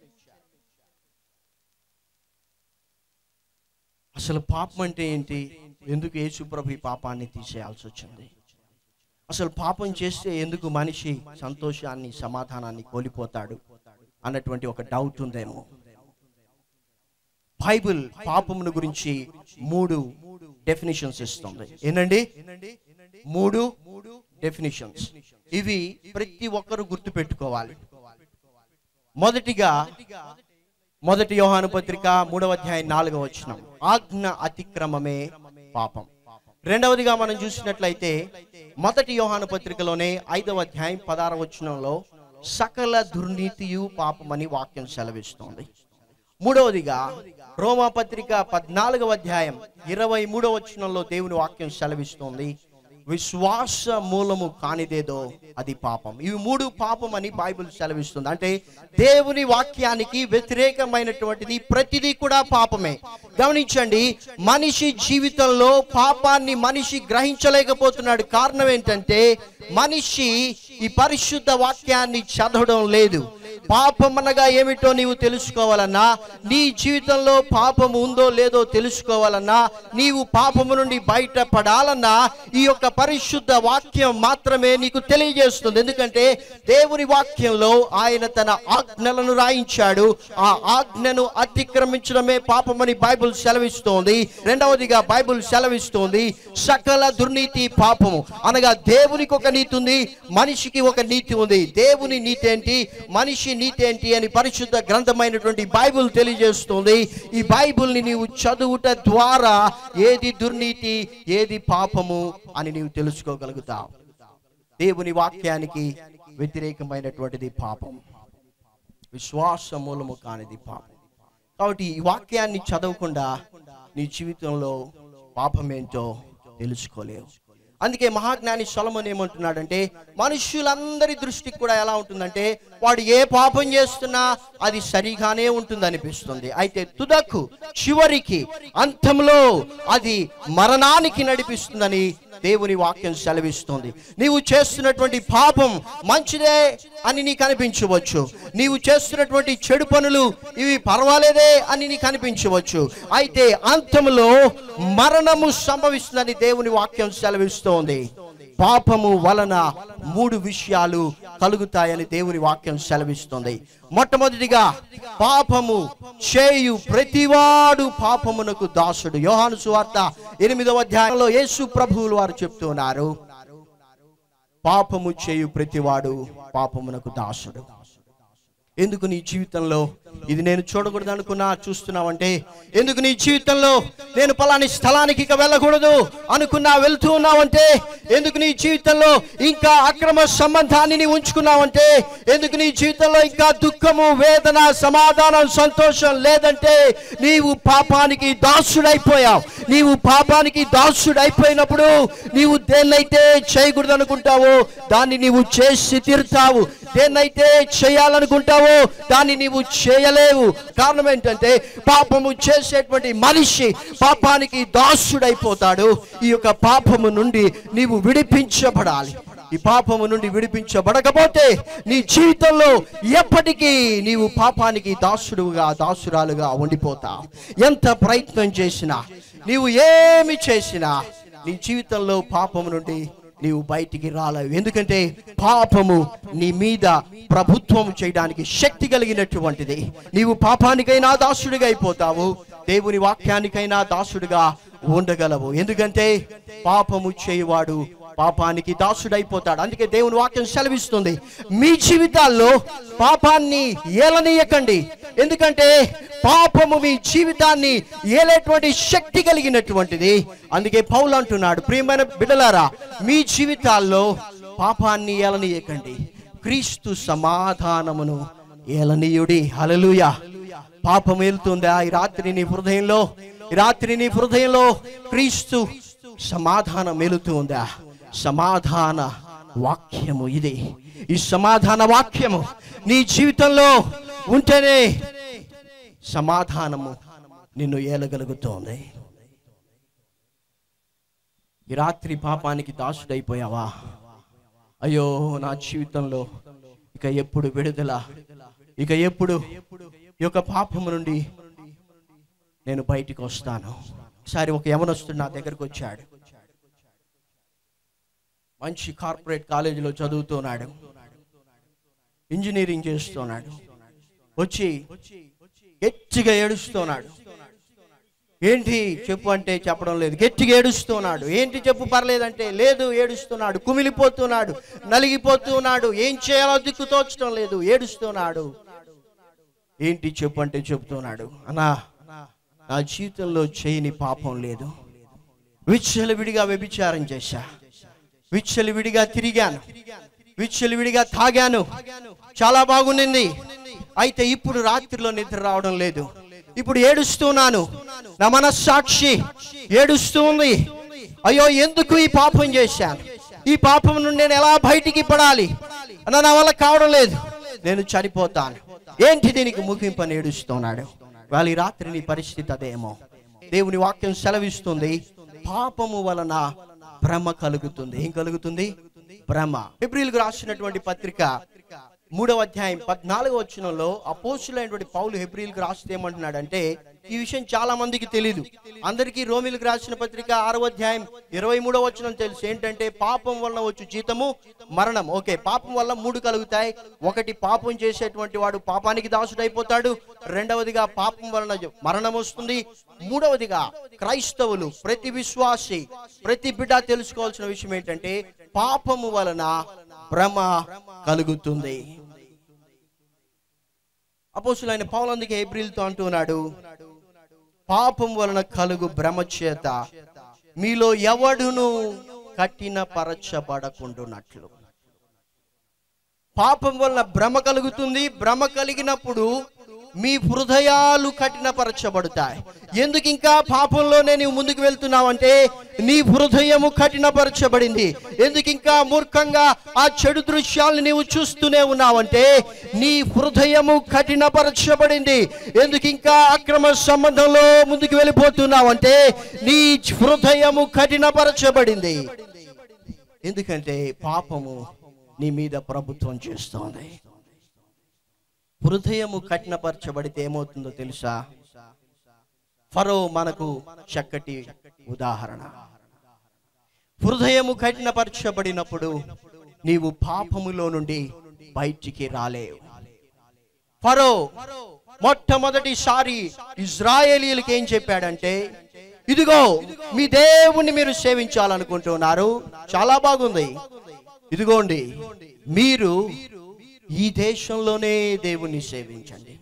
అసలు పాపం అంటే ఏంటి ఎందుకు యేసు ప్రభు ఈ పాపాన్ని తీసేయాల్సి వచ్చింది అసలు పాపం చేస్తే ఎందుకు మనిషి సంతోషాన్ని సమాధానాన్ని కోల్పోతాడు అన్నటువంటి ఒక డౌట్ ఉందేమో బైబిల్ పాపమును గురించి మూడు డెఫినిషన్స్ ఇస్తుంది ఏంటండి మూడు డెఫినిషన్స్ ఇవి ప్రతి ఒక్కరు గుర్తు పెట్టుకోవాలి మొదటిగా మొదటి యోహాను పత్రిక మూడవ అధ్యాయం నాలుగవ వచనం ఆజ్ఞ అతిక్రమమే పాపం రెండవదిగా మనం చూసినట్లయితే మొదటి యోహాను పత్రికలోనే ఐదవ అధ్యాయం పదార వచనంలో సకల దుర్నీతియు పాపమని వాక్యం సెలవిస్తోంది మూడవదిగా రోమా పత్రిక పద్నాలుగవ అధ్యాయం ఇరవై మూడవ వచనంలో దేవుని వాక్యం సెలవిస్తోంది విశ్వాస మూలము కానిదేదో అది పాపం ఇవి మూడు పాపం అని బైబిల్ సెలవిస్తుంది అంటే దేవుని వాక్యానికి వ్యతిరేకమైనటువంటిది ప్రతిదీ కూడా పాపమే గమనించండి మనిషి జీవితంలో పాపాన్ని మనిషి గ్రహించలేకపోతున్నాడు కారణం ఏంటంటే మనిషి ఈ పరిశుద్ధ వాక్యాన్ని చదవడం లేదు పాపం అనగా ఏమిటో నీవు తెలుసుకోవాలన్నా నీ జీవితంలో పాపము ఉందో లేదో తెలుసుకోవాలన్నా నీవు పాపము నుండి బయటపడాలన్నా ఈ యొక్క పరిశుద్ధ వాక్యం మాత్రమే నీకు తెలియజేస్తుంది ఎందుకంటే దేవుని వాక్యంలో ఆయన తన ఆజ్ఞలను రాయించాడు ఆ ఆజ్ఞను అతిక్రమించడమే పాపమని బైబిల్ సెలవిస్తోంది రెండవదిగా బైబిల్ సెలవిస్తోంది సకల దుర్నీతి పాపము అనగా దేవునికి ఒక నీతి ఉంది మనిషికి ఒక నీతి ఉంది దేవుని నీతి ఏంటి మనిషి నీతి ఏంటి అని పరిశుద్ధ గ్రంథమైనటువంటి బైబిల్ తెలియజేస్తుంది ఈ బైబిల్ని నీవు చదువుట ద్వారా ఏది దుర్నీతి ఏది పాపము అని నీవు తెలుసుకోగలుగుతావు దేవుని వాక్యానికి వ్యతిరేకమైనటువంటిది పాపం విశ్వాస మూలము కానిది పాపం కాబట్టి ఈ వాక్యాన్ని చదవకుండా నీ జీవితంలో పాపం ఏంటో తెలుసుకోలేవు అందుకే మహాజ్ఞాని సొలమన్ ఏమంటున్నాడంటే మనుష్యులందరి దృష్టికి కూడా ఎలా ఉంటుందంటే వాడు ఏ పాపం చేస్తున్నా అది సరిగానే ఉంటుంది అనిపిస్తుంది అయితే తుదకు చివరికి అంతంలో అది మరణానికి నడిపిస్తుందని దేవుని వాక్యం సెలవిస్తుంది నీవు చేస్తున్నటువంటి పాపం మంచిదే అని నీకు అనిపించవచ్చు నీవు చేస్తున్నటువంటి చెడు పనులు ఇవి పర్వాలేదే అని నీకు అనిపించవచ్చు అయితే అంతంలో మరణము సంభవిస్తుందని దేవుని వాక్యం సెలవిస్తోంది పాపము వలన మూడు విషయాలు కలుగుతాయని దేవుని వాక్యం సెలవిస్తుంది మొట్టమొదటిగా పాపము చేయు ప్రతివాడు పాపమునకు దాసుడు యోహాను సువార్త ఎనిమిదవ అధ్యాయంలో యేసు ప్రభువులు వారు చెప్తున్నారు పాపము చేయు ప్రతివాడు పాపమునకు దాసుడు ఎందుకు నీ జీవితంలో ఇది నేను చూడకూడదు అనుకున్నా చూస్తున్నావంటే ఎందుకు నీ జీవితంలో నేను పలాని స్థలానికి ఇక వెళ్ళకూడదు అనుకున్నా వెళ్తూ ఉన్నావంటే ఎందుకు నీ జీవితంలో ఇంకా అక్రమ సంబంధాన్ని నీ ఉంచుకున్నావంటే ఎందుకు నీ జీవితంలో ఇంకా దుఃఖము వేదన సమాధానం సంతోషం లేదంటే నీవు పాపానికి దాసుడైపోయావు నీవు పాపానికి దాసుడైపోయినప్పుడు నీవు దేన్నైతే చేయకూడదు అనుకుంటావో దాన్ని నీవు చేసి తీరుతావు దేన్నైతే చేయాలనుకుంటావో దాన్ని నీవు చేయలేవు కారణం ఏంటంటే పాపము చేసేటువంటి మనిషి పాపానికి దాసుడైపోతాడు ఈ యొక్క పాపము నుండి నీవు విడిపించబడాలి ఈ పాపము నుండి విడిపించబడకపోతే నీ జీవితంలో ఎప్పటికీ నీవు పాపానికి దాసుడుగా దాసురాలుగా ఉండిపోతావు ఎంత ప్రయత్నం చేసినా నీవు ఏమి చేసినా నీ జీవితంలో పాపము నుండి నీవు బయటికి రాలేవు ఎందుకంటే పాపము నీ మీద ప్రభుత్వం చేయడానికి శక్తి కలిగినటువంటిది నీవు పాపానికైనా దాసుడిగా అయిపోతావు దేవుని వాక్యానికైనా దాసుడిగా ఉండగలవు ఎందుకంటే పాపము చేయవాడు పాపానికి దాసుడైపోతాడు అందుకే దేవుని వాక్యం సెలవిస్తుంది మీ జీవితాల్లో పాపాన్ని ఏలనీయకండి ఎందుకంటే పాపము మీ జీవితాన్ని ఏలేటువంటి శక్తి కలిగినటువంటిది అందుకే పౌలు అంటున్నాడు ప్రియమైన బిడ్డలారా మీ జీవితాల్లో పాపాన్ని ఏలనీయకండి క్రీస్తు సమాధానమును ఏలనీయుడి హల్లెలూయా పాపం వెళ్తుందా ఈ రాత్రి నీ హృదయంలో ఈ రాత్రి నీ హృదయంలో క్రీస్తు సమాధానం వెళుతుందా సమాధాన వాక్యము ఇది ఈ సమాధాన వాక్యము నీ జీవితంలో ఉంటేనే సమాధానము నిన్ను ఏలగలుగుతోంది ఈ రాత్రి పాపానికి దాసుడైపోయావా అయ్యో నా జీవితంలో ఇక ఎప్పుడు విడుదల ఇక ఎప్పుడు ఈ యొక్క పాపము నుండి నేను బయటికి వస్తాను ఒకసారి ఒక యవనస్తుడు నా దగ్గరకు వచ్చాడు మంచి కార్పొరేట్ కాలేజీలో చదువుతున్నాడు ఇంజనీరింగ్ చేస్తున్నాడు వచ్చి గట్టిగా ఏడుస్తున్నాడు ఏంటి చెప్పు అంటే చెప్పడం లేదు గట్టిగా ఏడుస్తున్నాడు ఏంటి చెప్పు పర్లేదంటే లేదు ఏడుస్తున్నాడు కుమిలిపోతున్నాడు నలిగిపోతున్నాడు ఏం చేయాలో దిక్కు తోచడం లేదు ఏడుస్తున్నాడు ఏంటి చెప్పు అంటే చెప్తున్నాడు అన్నా నా జీవితంలో చేయని పాపం లేదు విచ్చలవిడిగా వ్యభిచారం చేశా విచ్చలవిడిగా తిరిగాను విచ్చలవిడిగా తాగాను చాలా బాగుండింది అయితే ఇప్పుడు రాత్రిలో నిద్ర రావడం లేదు ఇప్పుడు ఏడుస్తున్నాను నా మనస్సాక్షి ఏడుస్తూ ఉంది అయ్యో ఎందుకు ఈ పాపం చేశాను ఈ పాపం నుండి నేను ఎలా బయటికి పడాలి అన్న నా వల్ల కావడం లేదు నేను చనిపోతాను ఏంటి దీనికి ముగింపు అని ఏడుస్తున్నాడు వాళ్ళ ఈ రాత్రి నీ పరిస్థితి అదేమో దేవుని వాక్యం సెలవిస్తుంది పాపము వలన భ్రమ కలుగుతుంది ఏం కలుగుతుంది భ్రమ ఫిబ్రిల్కు రాసినటువంటి పత్రిక మూడవ అధ్యాయం పద్నాలుగో వచనంలో అపోసులైనటువంటి పౌలు హెబ్రిల్కి రాస్తే ఏమంటున్నాడంటే ఈ విషయం చాలా మందికి తెలియదు అందరికీ రోమిలకు రాసిన పత్రిక ఆరో అధ్యాయం ఇరవై మూడవ వచనం తెలుసు ఏంటంటే పాపం వలన వచ్చు జీతము మరణం ఓకే పాపం వల్ల మూడు కలుగుతాయి ఒకటి పాపం చేసేటువంటి వాడు పాపానికి దాసుడైపోతాడు రెండవదిగా పాపం వలన మరణం వస్తుంది మూడవదిగా క్రైస్తవులు ప్రతి విశ్వాసి ప్రతి బిడ్డ తెలుసుకోవాల్సిన విషయం ఏంటంటే పాపము వలన భ్రమ కలుగుతుంది అపోసులైన పౌలందుకే ఏప్రిల్తో అంటున్నాడు పాపం వలన కలుగు భ్రమ చేత మీలో ఎవడును కఠిన పరచబడకుండునట్లు పాపం వలన భ్రమ కలుగుతుంది భ్రమ కలిగినప్పుడు మీ హృదయాలు కఠినపరచబడతాయి ఎందుకు ఇంకా పాపంలోనే నీవు ముందుకు వెళ్తున్నావంటే నీ హృదయము కఠినపరచబడింది ఎందుకు ఇంకా మూర్ఖంగా ఆ చెడు దృశ్యాలను నీవు చూస్తూనే ఉన్నావంటే నీ హృదయము కఠినపరచబడింది ఎందుకు ఇంకా అక్రమ సంబంధంలో ముందుకు వెళ్ళిపోతున్నావంటే నీ హృదయము కఠినపరచబడింది ఎందుకంటే పాపము నీ మీద ప్రభుత్వం చేస్తోంది హృదయము కఠినపరచబడితే ఏమవుతుందో తెలుసా ఫరో మనకు చక్కటి ఉదాహరణ హృదయము కఠినపరచబడినప్పుడు నీవు పాపములో నుండి బయటికి రాలేవు ఫరో మొట్టమొదటిసారి ఇజ్రాయేలీలకు ఏం చెప్పాడంటే ఇదిగో మీ దేవుణ్ణి మీరు సేవించాలనుకుంటున్నారు చాలా బాగుంది ఇదిగోండి మీరు ఈ దేశంలోనే దేవుణ్ణి సేవించండి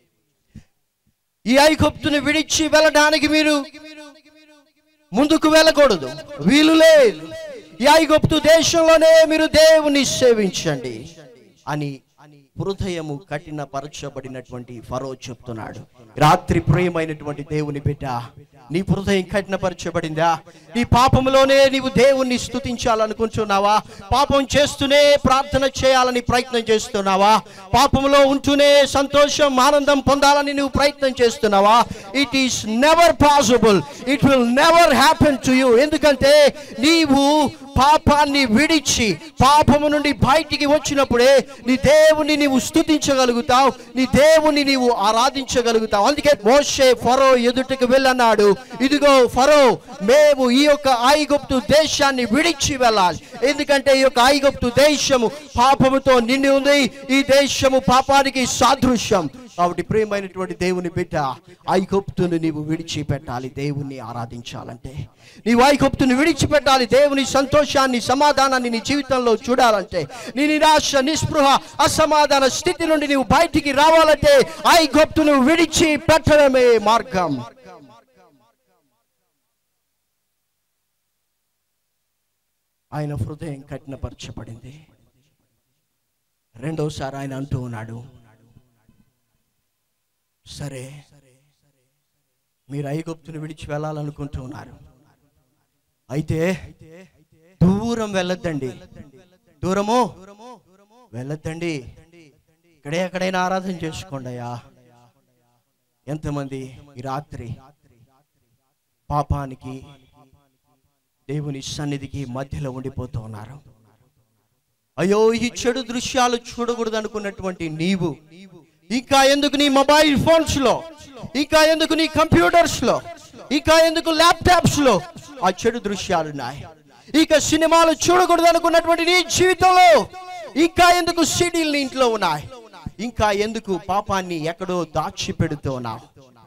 ఈ ఐగుప్తుని విడిచి వెళ్ళడానికి మీరు ముందుకు వెళ్ళకూడదు వీలు లేదు ఈ ఐగుప్తు దేశంలోనే మీరు దేవుని సేవించండి అని హృదయము కఠినపరచబడినటువంటి ఫరో చెప్తున్నాడు రాత్రి ప్రియమైనటువంటి దేవుని బిడ్డ నీ హృదయం కఠినపరచబడిందా నీ పాపంలోనే నీవు దేవుణ్ణి స్తుతించాలనుకుంటున్నావా పాపం చేస్తూనే ప్రార్థన చేయాలని ప్రయత్నం చేస్తున్నావా పాపంలో ఉంటూనే సంతోషం ఆనందం పొందాలని నువ్వు ప్రయత్నం చేస్తున్నావా it is never possible it will never happen to you ఎందుకంటే నీవు పాపాన్ని విడిచి పాపము నుండి బయటికి వచ్చినప్పుడే నీ దేవుని నీవు స్తుతించగలుగుతావు నీ దేవుని నీవు ఆరాధించగలుగుతావు అందుకే మోషే ఫరో ఎదుటకు వెళ్ళన్నాడు ఇదిగో ఫరో మేము ఈ యొక్క ఐగుప్తు దేశాన్ని విడిచి వెళ్ళాలి ఎందుకంటే ఈ యొక్క ఐగుప్తు దేశము పాపముతో నిండి ఉంది ఈ దేశము పాపానికి సాదృశ్యం కాబట్టి ప్రియమైనటువంటి దేవుని బిడ్డ ఐగుప్తును నీవు విడిచిపెట్టాలి దేవుణ్ణి ఆరాధించాలంటే నీవు ఐగుప్తును విడిచిపెట్టాలి దేవుని సంతోషాన్ని సమాధానాన్ని నీ జీవితంలో చూడాలంటే నీ నిరాశ నిస్పృహ అసమాధాన స్థితి నుండి నీవు బయటికి రావాలంటే ఐగుప్తును విడిచి పెట్టడమే మార్గం ఆయన హృదయం కఠినపరచబడింది రెండోసారి ఆయన అంటూ ఉన్నాడు సరే మీరు ఐగుప్తును విడిచి వెళ్ళాలనుకుంటూ ఉన్నారు అయితే దూరం వెళ్ళొద్దండి దూరము వెళ్ళొద్దండి ఇక్కడే ఎక్కడైనా ఆరాధన చేసుకోండి అయ్యా ఎంతమంది ఈ రాత్రి పాపానికి దేవుని సన్నిధికి మధ్యలో ఉండిపోతూ ఉన్నారు అయ్యో ఈ చెడు దృశ్యాలు చూడకూడదు అనుకున్నటువంటి నీవు ఇంకా ఎందుకు నీ మొబైల్ ఫోన్స్ లో ఇంకా ఎందుకు నీ కంప్యూటర్స్ లో ఇంకా ఎందుకు ల్యాప్టాప్స్ లో ఆ చెడు దృశ్యాలు ఉన్నాయి ఇక సినిమాలు చూడకూడదు అనుకున్నటువంటి నీ జీవితంలో ఇంకా ఎందుకు సీడీలు నీ ఇంట్లో ఉన్నాయి ఇంకా ఎందుకు పాపాన్ని ఎక్కడో దాచి పెడుతూ ఉన్నావు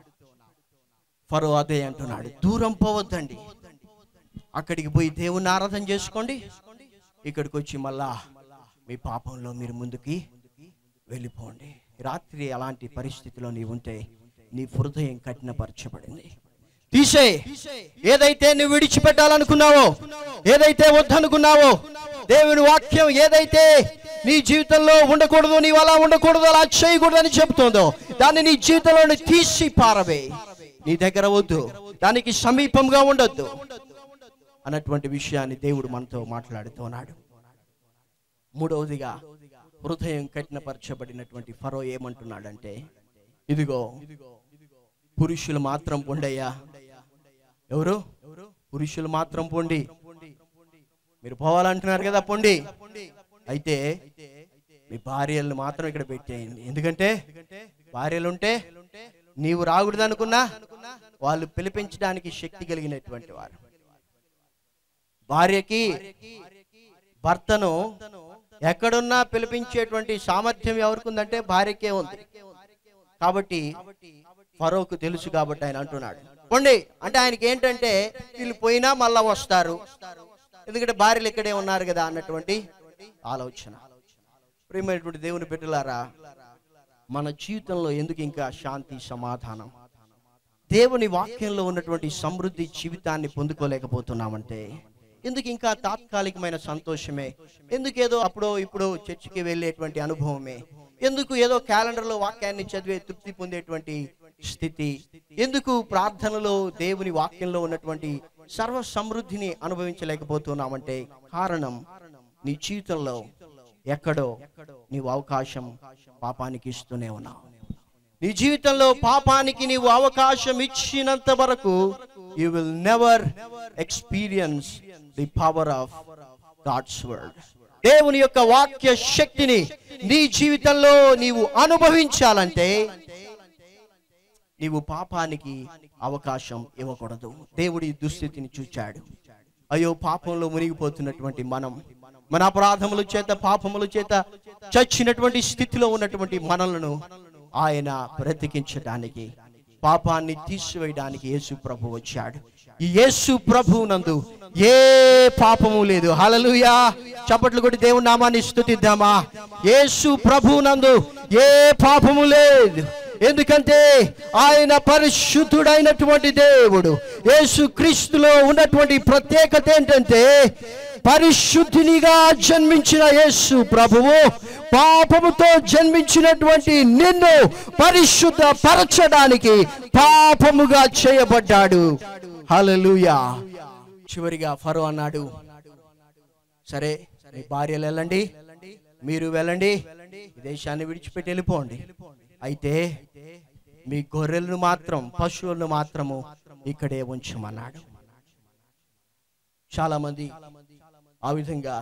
ఫరో అదే అంటున్నాడు దూరం పోవద్దండి అక్కడికి పోయి దేవుని ఆరాధన చేసుకోండి ఇక్కడికి వచ్చి మళ్ళా మీ పాపంలో మీరు ముందుకి వెళ్ళిపోండి రాత్రి అలాంటి పరిస్థితిలో నీవు ఉంటే నీ హృదయం కఠినపరచబడింది తీసే ఏదైతే నువ్వు విడిచిపెట్టాలనుకున్నావో ఏదైతే వద్దనుకున్నావో దేవుని వాక్యం ఏదైతే నీ జీవితంలో ఉండకూడదు నీవు అలా ఉండకూడదు అలా చేయకూడదు అని చెబుతుందో దాన్ని నీ జీవితంలో తీసి పారవే నీ దగ్గర వద్దు దానికి సమీపంగా ఉండొద్దు అన్నటువంటి విషయాన్ని దేవుడు మనతో మాట్లాడుతున్నాడు మూడవదిగా హృదయం కఠినపరచబడినటువంటి ఫరో ఏమంటున్నాడంటే ఇదిగో పురుషులు మాత్రం పొండయ్యా ఎవరు పురుషులు మాత్రం పొండి మీరు పోవాలంటున్నారు కదా పొండి అయితే మీ భార్యలను మాత్రం ఇక్కడ పెట్టేయండి ఎందుకంటే భార్యలు ఉంటే నీవు రాకూడదు అనుకున్నా వాళ్ళు పిలిపించడానికి శక్తి కలిగినటువంటి వారు భార్యకి భర్తను ఎక్కడున్నా పిలిపించేటువంటి సామర్థ్యం ఎవరికి ఉందంటే భార్యకే ఉంది కాబట్టి ఫరోకు తెలుసు కాబట్టి ఆయన అంటున్నాడు పోండి అంటే ఆయనకి ఏంటంటే వీళ్ళు పోయినా మళ్ళా వస్తారు ఎందుకంటే భార్యలు ఇక్కడే ఉన్నారు కదా అన్నటువంటి ఆలోచన ప్రియమైనటువంటి దేవుని బిడ్డలారా మన జీవితంలో ఎందుకు ఇంకా శాంతి సమాధానం దేవుని వాక్యంలో ఉన్నటువంటి సమృద్ధి జీవితాన్ని పొందుకోలేకపోతున్నామంటే ఎందుకు ఇంకా తాత్కాలికమైన సంతోషమే ఎందుకు ఏదో అప్పుడో ఇప్పుడు చర్చికి వెళ్ళేటువంటి అనుభవమే ఎందుకు ఏదో క్యాలెండర్లో వాక్యాన్ని చదివే తృప్తి పొందేటువంటి స్థితి ఎందుకు ప్రార్థనలో దేవుని వాక్యంలో ఉన్నటువంటి సర్వ సమృద్ధిని అనుభవించలేకపోతున్నామంటే కారణం నీ జీవితంలో ఎక్కడో నీవు అవకాశం పాపానికి ఇస్తూనే ఉన్నావు నీ జీవితంలో పాపానికి నీవు అవకాశం ఇచ్చినంత వరకు you will never experience the power of God's word దేవుని యొక్క వాక్య శక్తిని నీ జీవితంలో నీవు అనుభవించాలంటే నీవు పాపానికి అవకాశం ఇవ్వకూడదు దేవుడి దుస్థితిని చూచాడు అయ్యో పాపంలో మునిగిపోతున్నటువంటి మనం మన అపరాధముల చేత పాపముల చేత చచ్చినటువంటి స్థితిలో ఉన్నటువంటి మనలను ఆయన బ్రతికించడానికి పాపాన్ని తీసివేయడానికి యేసు ప్రభు వచ్చాడు ఈ యేసు ప్రభు నందు ఏ పాపము లేదు హలలుయా చప్పట్లు కొట్టి దేవుని నామాన్ని స్తుతిద్దామా యేసు ప్రభు నందు ఏ పాపము లేదు ఎందుకంటే ఆయన పరిశుద్ధుడైనటువంటి దేవుడు యేసు క్రీస్తులో ఉన్నటువంటి ప్రత్యేకత ఏంటంటే పరిశుద్ధినిగా జన్మించిన యేసు ప్రభువు పాపముతో జన్మించినటువంటి నిన్ను పరిశుద్ధ పరచడానికి పాపముగా చేయబడ్డాడు హల్లెలూయా చివరిగా ఫరో అన్నాడు సరే మీ భార్యలు వెళ్ళండి మీరు వెళ్ళండి ఈ దేశాన్ని విడిచిపెట్టి వెళ్ళిపోండి అయితే మీ గొర్రెలను మాత్రం పశువులను మాత్రము ఇక్కడే ఉంచమన్నాడు చాలా మంది ఆ విధంగా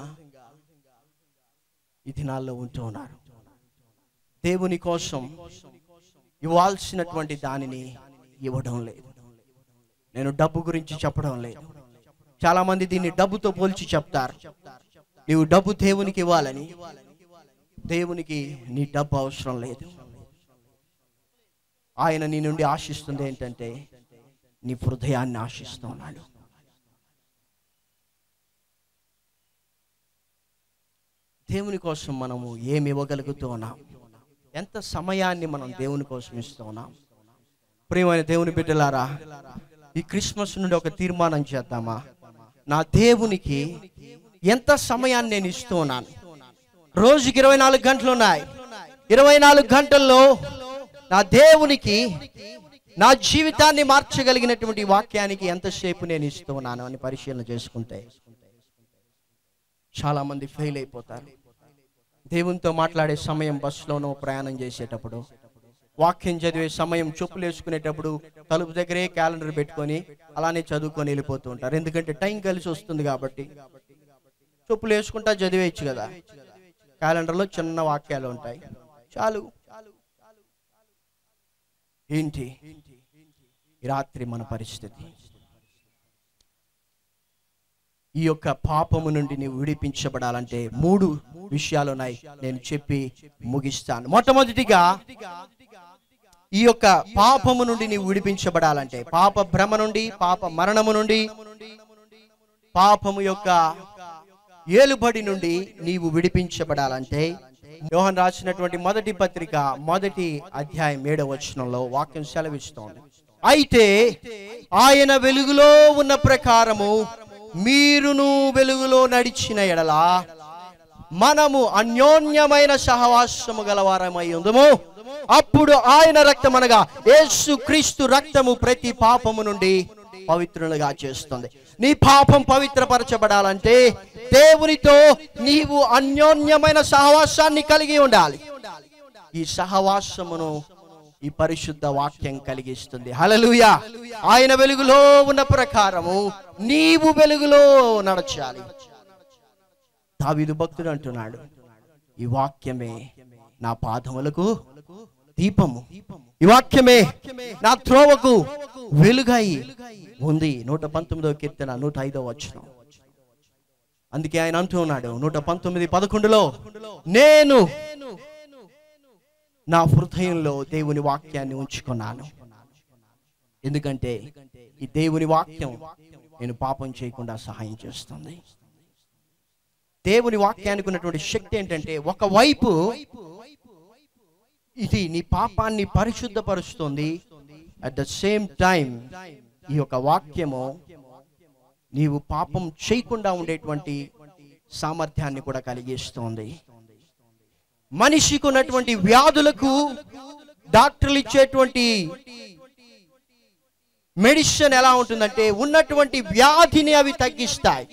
ఈ దినాల్లో ఉంటూ ఉన్నారు దేవుని కోసం ఇవ్వాల్సినటువంటి దానిని ఇవ్వడం లేదు నేను డబ్బు గురించి చెప్పడం లేదు చాలా మంది దీన్ని డబ్బుతో పోల్చి చెప్తారు నీవు డబ్బు దేవునికి ఇవ్వాలని దేవునికి నీ డబ్బు అవసరం లేదు ఆయన నీ నుండి ఆశిస్తుంది ఏంటంటే నీ హృదయాన్ని ఆశిస్తున్నాడు దేవుని కోసం మనము ఏమి ఇవ్వగలుగుతూ ఉన్నాం ఎంత సమయాన్ని మనం దేవుని కోసం ఇస్తూ ఉన్నాం ప్రియమైన దేవుని బిడ్డలారా ఈ క్రిస్మస్ నుండి ఒక తీర్మానం చేద్దామా నా దేవునికి ఎంత సమయాన్ని నేను ఇస్తూ ఉన్నాను రోజుకి ఇరవై నాలుగు గంటలు ఉన్నాయి ఇరవై నాలుగు గంటల్లో నా దేవునికి నా జీవితాన్ని మార్చగలిగినటువంటి వాక్యానికి ఎంతసేపు నేను ఇస్తూ ఉన్నాను అని పరిశీలన చేసుకుంటే చాలా మంది ఫెయిల్ అయిపోతారు దేవునితో మాట్లాడే సమయం బస్సులోనో ప్రయాణం చేసేటప్పుడు వాక్యం చదివే సమయం చెప్పులు వేసుకునేటప్పుడు తలుపు దగ్గరే క్యాలెండర్ పెట్టుకొని అలానే చదువుకొని వెళ్ళిపోతూ ఉంటారు ఎందుకంటే టైం కలిసి వస్తుంది కాబట్టి చెప్పులు వేసుకుంటా చదివేయచ్చు కదా క్యాలెండర్లో చిన్న వాక్యాలు ఉంటాయి చాలు ఏంటి ఈ రాత్రి మన పరిస్థితి ఈ యొక్క పాపము నుండి నీవు విడిపించబడాలంటే మూడు విషయాలు ఉన్నాయి నేను చెప్పి ముగిస్తాను మొట్టమొదటిగా ఈ యొక్క పాపము నుండి నీవు విడిపించబడాలంటే పాప భ్రమ నుండి పాప మరణము నుండి పాపము యొక్క ఏలుబడి నుండి నీవు విడిపించబడాలంటే యోహన్ రాసినటువంటి మొదటి పత్రిక మొదటి అధ్యాయం ఏడవ వచనంలో వాక్యం సెలవిస్తోంది అయితే ఆయన వెలుగులో ఉన్న ప్రకారము మీరును వెలుగులో నడిచిన ఎడలా మనము అన్యోన్యమైన సహవాసము గలవారమై ఉందము అప్పుడు ఆయన రక్తం అనగా యేసు క్రీస్తు రక్తము ప్రతి పాపము నుండి పవిత్రులుగా చేస్తుంది నీ పాపం పవిత్రపరచబడాలంటే దేవునితో నీవు అన్యోన్యమైన సహవాసాన్ని కలిగి ఉండాలి ఈ సహవాసమును ఈ పరిశుద్ధ వాక్యం కలిగిస్తుంది హలలుయా ఆయన వెలుగులో ఉన్న ప్రకారము నీవు వెలుగులో నడచాలి దావీదు భక్తుడు అంటున్నాడు ఈ వాక్యమే నా పాదములకు దీపము ఈ వాక్యమే నా త్రోవకు వెలుగై ఉంది నూట పంతొమ్మిదో కీర్తన నూట ఐదో వచనం అందుకే ఆయన అంటూ ఉన్నాడు నూట పంతొమ్మిది పదకొండులో నేను నా హృదయంలో దేవుని వాక్యాన్ని ఉంచుకున్నాను ఎందుకంటే ఈ దేవుని వాక్యం నేను పాపం చేయకుండా సహాయం చేస్తుంది దేవుని వాక్యానికి ఉన్నటువంటి శక్తి ఏంటంటే ఒకవైపు ఇది నీ పాపాన్ని పరిశుద్ధపరుస్తుంది అట్ ద సేమ్ టైం ఈ యొక్క వాక్యము నీవు పాపం చేయకుండా ఉండేటువంటి సామర్థ్యాన్ని కూడా కలిగిస్తుంది మనిషికి ఉన్నటువంటి వ్యాధులకు డాక్టర్లు ఇచ్చేటువంటి మెడిసిన్ ఎలా ఉంటుందంటే ఉన్నటువంటి వ్యాధిని అవి తగ్గిస్తాయి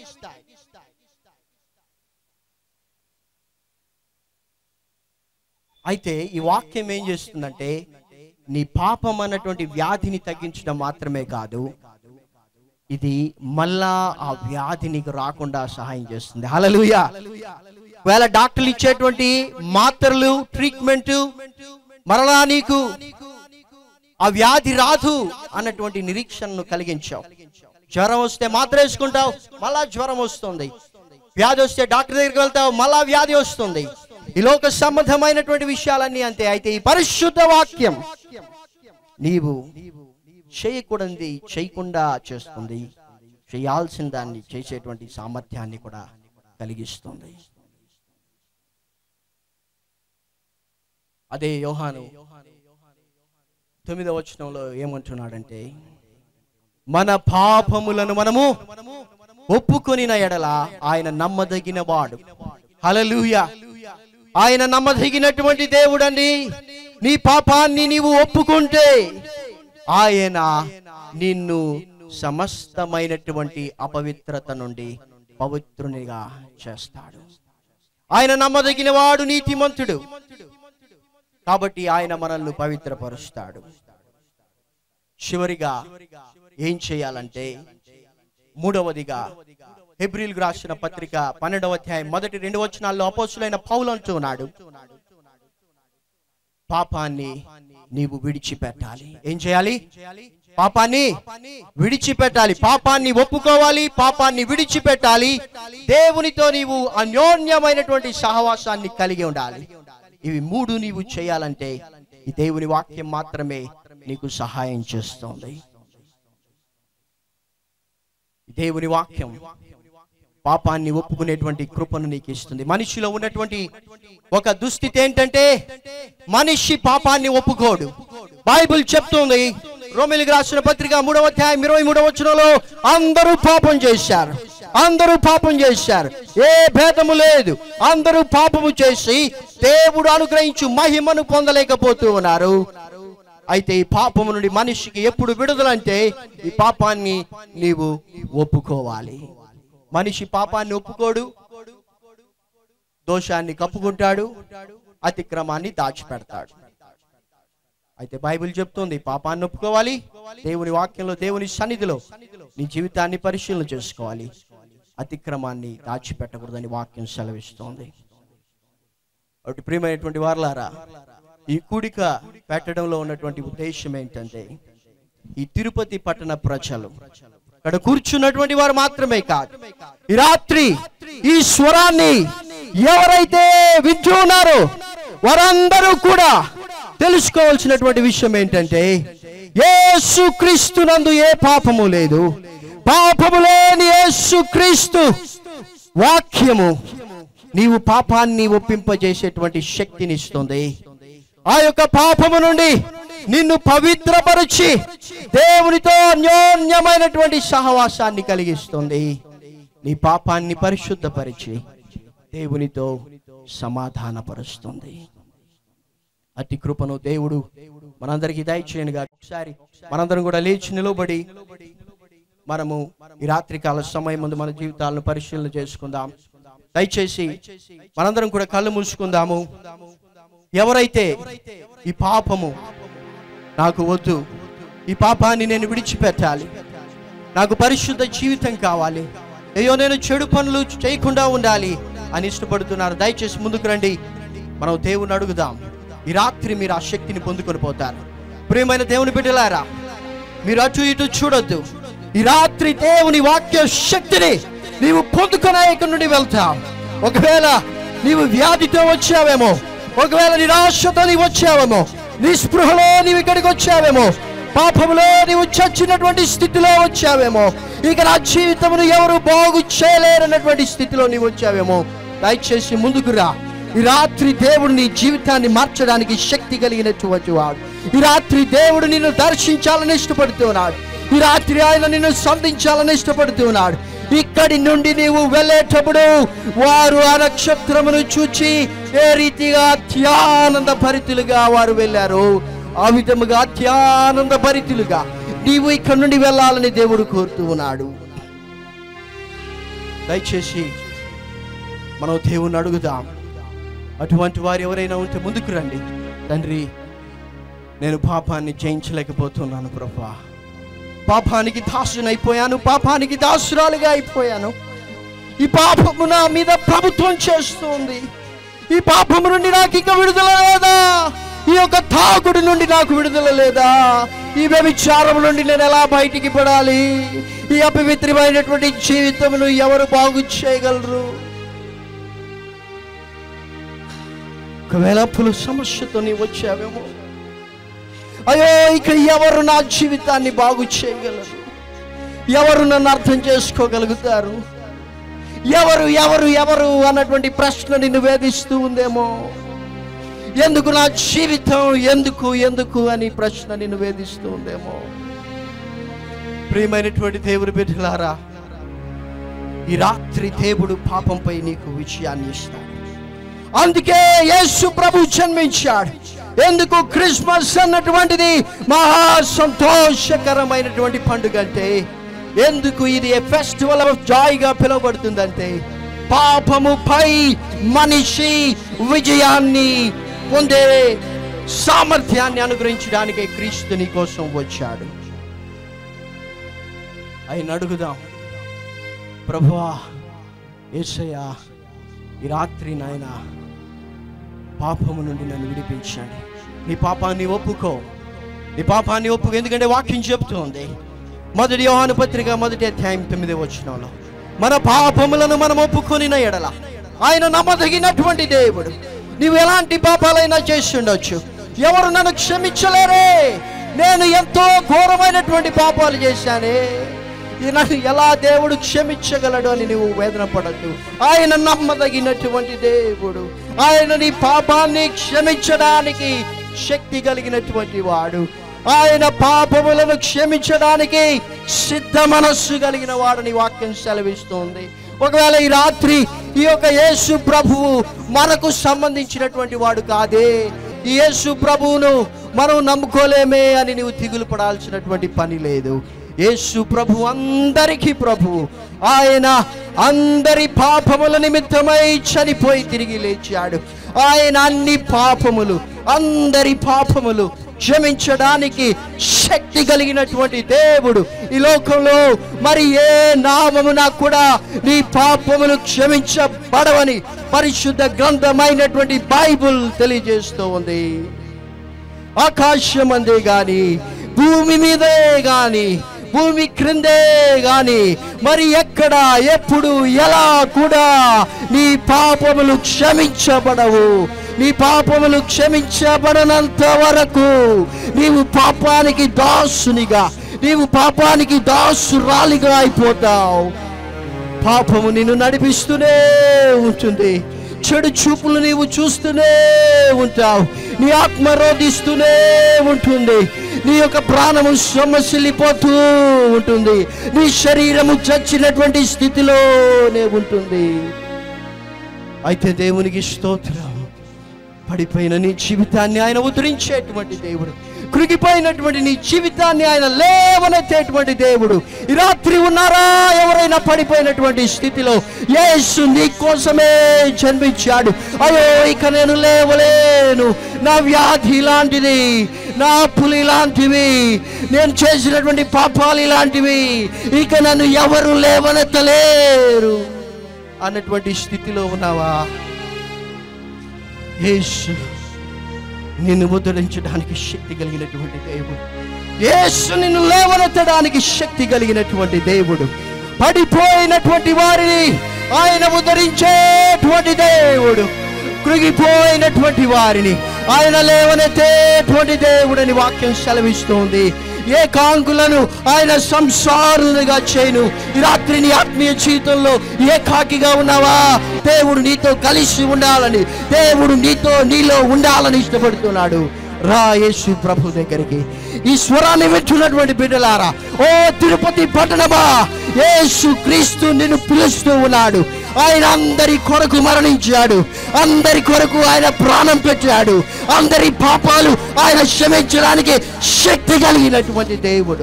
అయితే ఈ వాక్యం ఏం చేస్తుందంటే నీ పాపం అన్నటువంటి వ్యాధిని తగ్గించడం మాత్రమే కాదు ఇది మళ్ళా ఆ వ్యాధి నీకు రాకుండా సహాయం చేస్తుంది హలలుయా ఒకవేళ డాక్టర్లు ఇచ్చేటువంటి మాత్రలు ట్రీట్మెంట్ మరలా నీకు ఆ వ్యాధి రాదు అన్నటువంటి నిరీక్షణను కలిగించావు జ్వరం వస్తే మాత్ర వేసుకుంటావు మళ్ళా జ్వరం వస్తుంది వ్యాధి వస్తే డాక్టర్ దగ్గరికి వెళ్తావు మళ్ళా వ్యాధి వస్తుంది ఈ లోక సంబంధమైనటువంటి విషయాలన్నీ అంతే అయితే ఈ పరిశుద్ధ వాక్యం నీవు చేయకూడనిది చేయకుండా చేస్తుంది చేయాల్సిన దాన్ని చేసేటువంటి సామర్థ్యాన్ని కూడా కలిగిస్తుంది అదే యోహాను తొమ్మిదవ వచనంలో ఏమంటున్నాడంటే మన పాపములను మనము ఒప్పుకొనిన ఎడల ఆయన నమ్మదగిన వాడు హలలుయ ఆయన నమ్మదగినటువంటి దేవుడండి నీ పాపాన్ని నీవు ఒప్పుకుంటే ఆయన నిన్ను సమస్తమైనటువంటి అపవిత్రత నుండి పవిత్రునిగా చేస్తాడు ఆయన నమ్మదగిన వాడు నీతిమంతుడు కాబట్టి ఆయన మనల్ని పవిత్రపరుస్తాడు చివరిగా ఏం చేయాలంటే మూడవదిగా హెబ్రిల్కు రాసిన పత్రిక పన్నెండవ అధ్యాయం మొదటి రెండు వచనాల్లో అపోసులైన పౌలు అంటున్నాడు పాపాన్ని నీవు విడిచిపెట్టాలి ఏం చేయాలి పాపాన్ని విడిచిపెట్టాలి పాపాన్ని ఒప్పుకోవాలి పాపాన్ని విడిచిపెట్టాలి దేవునితో నీవు అన్యోన్యమైనటువంటి సహవాసాన్ని కలిగి ఉండాలి ఇవి మూడు నీవు చేయాలంటే ఈ దేవుని వాక్యం మాత్రమే నీకు సహాయం చేస్తుంది ఈ దేవుని వాక్యం పాపాన్ని ఒప్పుకునేటువంటి కృపను నీకు ఇస్తుంది మనిషిలో ఉన్నటువంటి ఒక దుస్థితి ఏంటంటే మనిషి పాపాన్ని ఒప్పుకోడు బైబిల్ చెప్తుంది రోమిలికి రాసిన పత్రిక మూడవ అధ్యాయం ఇరవై మూడవ వచనంలో అందరూ పాపం చేశారు అందరూ పాపం చేశారు ఏ భేదము లేదు అందరూ పాపము చేసి దేవుడు అనుగ్రహించు మహిమను పొందలేకపోతూ ఉన్నారు అయితే ఈ పాపము నుండి మనిషికి ఎప్పుడు విడుదలంటే ఈ పాపాన్ని నీవు ఒప్పుకోవాలి మనిషి పాపాన్ని ఒప్పుకోడు దోషాన్ని కప్పుకుంటాడు అతిక్రమాన్ని దాచిపెడతాడు అయితే బైబిల్ చెప్తుంది పాపాన్ని ఒప్పుకోవాలి దేవుని వాక్యంలో దేవుని సన్నిధిలో నీ జీవితాన్ని పరిశీలన చేసుకోవాలి అతిక్రమాన్ని దాచిపెట్టకూడదని వాక్యం సెలవిస్తోంది ఒకటి ప్రియమైనటువంటి వారలారా ఈ కూడిక పెట్టడంలో ఉన్నటువంటి ఉద్దేశం ఏంటంటే ఈ తిరుపతి పట్టణ ప్రజలు ఇక్కడ కూర్చున్నటువంటి వారు మాత్రమే కాదు ఈ రాత్రి ఈ స్వరాన్ని ఎవరైతే వింటూ ఉన్నారో వారందరూ కూడా తెలుసుకోవాల్సినటువంటి విషయం ఏంటంటే యేసు క్రీస్తునందు ఏ పాపము లేదు పాపము లేని యేసు క్రీస్తు వాక్యము నీవు పాపాన్ని ఒప్పింపజేసేటువంటి శక్తిని ఇస్తుంది ఆ యొక్క పాపము నుండి నిన్ను పవిత్రపరిచి దేవునితో అన్యోన్యమైనటువంటి సహవాసాన్ని కలిగిస్తుంది నీ పాపాన్ని పరిశుద్ధపరిచి దేవునితో సమాధానపరుస్తుంది అతి కృపను దేవుడు మనందరికీ దయచేయనుగా ఒకసారి మనందరం కూడా లేచి నిలబడి మనము ఈ రాత్రికాల సమయం ముందు మన జీవితాలను పరిశీలన చేసుకుందాం దయచేసి మనందరం కూడా కళ్ళు మూసుకుందాము ఎవరైతే ఈ పాపము నాకు వద్దు ఈ పాపాన్ని నేను విడిచిపెట్టాలి నాకు పరిశుద్ధ జీవితం కావాలి అయ్యో నేను చెడు పనులు చేయకుండా ఉండాలి అని ఇష్టపడుతున్నారు దయచేసి ముందుకు రండి మనం దేవుని అడుగుదాం ఈ రాత్రి మీరు ఆ శక్తిని పొందుకొని పోతారు ప్రియమైన దేవుని బిడ్డలారా మీరు అటు ఇటు చూడొద్దు ఈ రాత్రి దేవుని వాక్య శక్తిని నీవు పొందుకునే ఇక్కడి నుండి వెళ్తావు ఒకవేళ నీవు వ్యాధితో వచ్చావేమో ఒకవేళ నిరాశతో నీవు వచ్చావేమో నిస్పృహలో నీవు ఇక్కడికి వచ్చావేమో పాపములో నీవు చచ్చినటువంటి స్థితిలో వచ్చావేమో ఇక నా జీవితమును ఎవరు బాగు చేయలేరన్నటువంటి స్థితిలో నీవు వచ్చావేమో దయచేసి ముందుకు రా ఈ రాత్రి దేవుడు నీ జీవితాన్ని మార్చడానికి శక్తి కలిగినటువంటి వాడు ఈ రాత్రి దేవుడు నిన్ను దర్శించాలని ఇష్టపడుతున్నాడు ఈ రాత్రి ఆయన నిన్ను సంధించాలని ఇష్టపడుతున్నాడు ఇక్కడి నుండి నీవు వెళ్ళేటప్పుడు వారు ఆ నక్షత్రమును చూచి ఏ రీతిగా అత్యానంద భరితులుగా వారు వెళ్ళారు ఆ విధముగా అత్యానంద భరితులుగా నీవు ఇక్కడి నుండి వెళ్ళాలని దేవుడు కోరుతూ ఉన్నాడు దయచేసి మనం దేవుని అడుగుదాం అటువంటి వారు ఎవరైనా ఉంటే ముందుకు రండి తండ్రి నేను పాపాన్ని జయించలేకపోతున్నాను ప్రభా పాపానికి దాసునైపోయాను పాపానికి దాసురాలుగా అయిపోయాను ఈ పాపము నా మీద ప్రభుత్వం చేస్తుంది ఈ పాపము నుండి నాకు ఇక విడుదల లేదా ఈ యొక్క తాగుడు నుండి నాకు విడుదల లేదా ఈ వ్యభిచారం నుండి నేను ఎలా బయటికి పడాలి ఈ అపవిత్రమైనటువంటి జీవితమును ఎవరు బాగు చేయగలరు ఒకవేళ అప్పుల సమస్యతో నీ వచ్చావేమో అయ్యో ఇక ఎవరు నా జీవితాన్ని బాగు చేయగలరు ఎవరు నన్ను అర్థం చేసుకోగలుగుతారు ఎవరు ఎవరు ఎవరు అన్నటువంటి ప్రశ్న నిన్ను వేధిస్తూ ఉందేమో ఎందుకు నా జీవితం ఎందుకు ఎందుకు అని ప్రశ్న నిన్ను వేధిస్తూ ఉందేమో ప్రియమైనటువంటి దేవుడి బిడ్డలారా ఈ రాత్రి దేవుడు పాపంపై నీకు విజయాన్ని ఇస్తాడు అందుకే యేసు ప్రభు జన్మించాడు ఎందుకు క్రిస్మస్ అన్నటువంటిది మహా సంతోషకరమైనటువంటి పండుగ అంటే ఎందుకు ఇది ఫెస్టివల్ ఆఫ్ జాయ్ గా పిలువబడుతుందంటే పాపముపై మనిషి విజయాన్ని పొందే సామర్థ్యాన్ని అనుగ్రహించడానికి క్రీస్తు నీ కోసం వచ్చాడు ఆయన అడుగుదాం ప్రభువా యేసయ్యా ఈ రాత్రి నాయన పాపము నుండి నన్ను విడిపించండి నీ పాపాన్ని ఒప్పుకో నీ పాపాన్ని ఒప్పుకో ఎందుకంటే వాక్యం చెప్తుంది మొదటి యోహాను పత్రిక మొదటి అధ్యాయం తొమ్మిది వచ్చినంలో మన పాపములను మనం ఒప్పుకొని ఎడల ఆయన నమ్మదగినటువంటి దేవుడు నీవు ఎలాంటి పాపాలైనా చేసి ఉండొచ్చు ఎవరు నన్ను క్షమించలేరే నేను ఎంతో ఘోరమైనటువంటి పాపాలు చేశానే ఇది నన్ను ఎలా దేవుడు క్షమించగలడు అని నువ్వు వేదన పడద్దు ఆయన నమ్మదగినటువంటి దేవుడు ఆయన నీ పాపాన్ని క్షమించడానికి శక్తి కలిగినటువంటి వాడు ఆయన పాపములను క్షమించడానికి సిద్ధ మనస్సు కలిగిన వాడని వాక్యం సెలవిస్తోంది ఒకవేళ ఈ రాత్రి ఈ యొక్క యేసు ప్రభువు మనకు సంబంధించినటువంటి వాడు కాదే ఈ యేసు ప్రభువును మనం నమ్ముకోలేమే అని నీవు దిగులు పడాల్సినటువంటి పని లేదు యేసు ప్రభు అందరికీ ప్రభువు ఆయన అందరి పాపముల నిమిత్తమై చనిపోయి తిరిగి లేచాడు ఆయన అన్ని పాపములు అందరి పాపములు క్షమించడానికి శక్తి కలిగినటువంటి దేవుడు ఈ లోకంలో మరి ఏ నామమున కూడా నీ పాపములు క్షమించబడవని పరిశుద్ధ గ్రంథమైనటువంటి బైబుల్ తెలియజేస్తూ ఉంది ఆకాశం అందే గాని భూమి మీదే గాని భూమి క్రిందే గాని మరి ఎక్కడ ఎప్పుడు ఎలా కూడా నీ పాపములు క్షమించబడవు నీ పాపములు క్షమించబడనంత వరకు నీవు పాపానికి దాసునిగా నీవు పాపానికి దాసురాలిగా అయిపోతావు పాపము నిన్ను నడిపిస్తూనే ఉంటుంది చెడు చూపులు నీవు చూస్తూనే ఉంటావు నీ ఆత్మ రోధిస్తూనే ఉంటుంది నీ యొక్క ప్రాణము సొమ్మసిల్లిపోతూ ఉంటుంది నీ శరీరము చచ్చినటువంటి స్థితిలోనే ఉంటుంది అయితే దేవునికి స్తోత్రం పడిపోయిన నీ జీవితాన్ని ఆయన ఉద్ధరించేటువంటి దేవుడు కృగిపోయినటువంటి నీ జీవితాన్ని ఆయన లేవనెత్తేటువంటి దేవుడు ఈ రాత్రి ఉన్నారా ఎవరైనా పడిపోయినటువంటి స్థితిలో యేసు నీ కోసమే జన్మించాడు అయ్యో ఇక నేను లేవలేను నా వ్యాధి ఇలాంటిది నా అప్పులు ఇలాంటివి నేను చేసినటువంటి పాపాలు ఇలాంటివి ఇక నన్ను ఎవరు లేవనెత్తలేరు అన్నటువంటి స్థితిలో ఉన్నావా యేసు నిన్ను ముద్రించడానికి శక్తి కలిగినటువంటి దేవుడు యేసు నిన్ను లేవనెత్తడానికి శక్తి కలిగినటువంటి దేవుడు పడిపోయినటువంటి వారిని ఆయన ఉద్ధరించేటువంటి దేవుడు కృగిపోయినటువంటి వారిని ఆయన లేవనెత్తేటువంటి దేవుడని వాక్యం సెలవిస్తోంది ఏ కాంకులను ఆయన సంసారులుగా చేయను ఈ రాత్రి నీ ఆత్మీయ జీవితంలో ఏకాకిగా ఉన్నావా దేవుడు నీతో కలిసి ఉండాలని దేవుడు నీతో నీలో ఉండాలని ఇష్టపడుతున్నాడు రా యేసు ప్రభు దగ్గరికి ఈ స్వరాన్ని వింటున్నటువంటి బిడ్డలారా ఓ తిరుపతి పట్టణమా యేసు క్రీస్తు నిన్ను పిలుస్తూ ఉన్నాడు ఆయన అందరి కొరకు మరణించాడు అందరి కొరకు ఆయన ప్రాణం పెట్టాడు అందరి పాపాలు ఆయన క్షమించడానికి శక్తి కలిగినటువంటి దేవుడు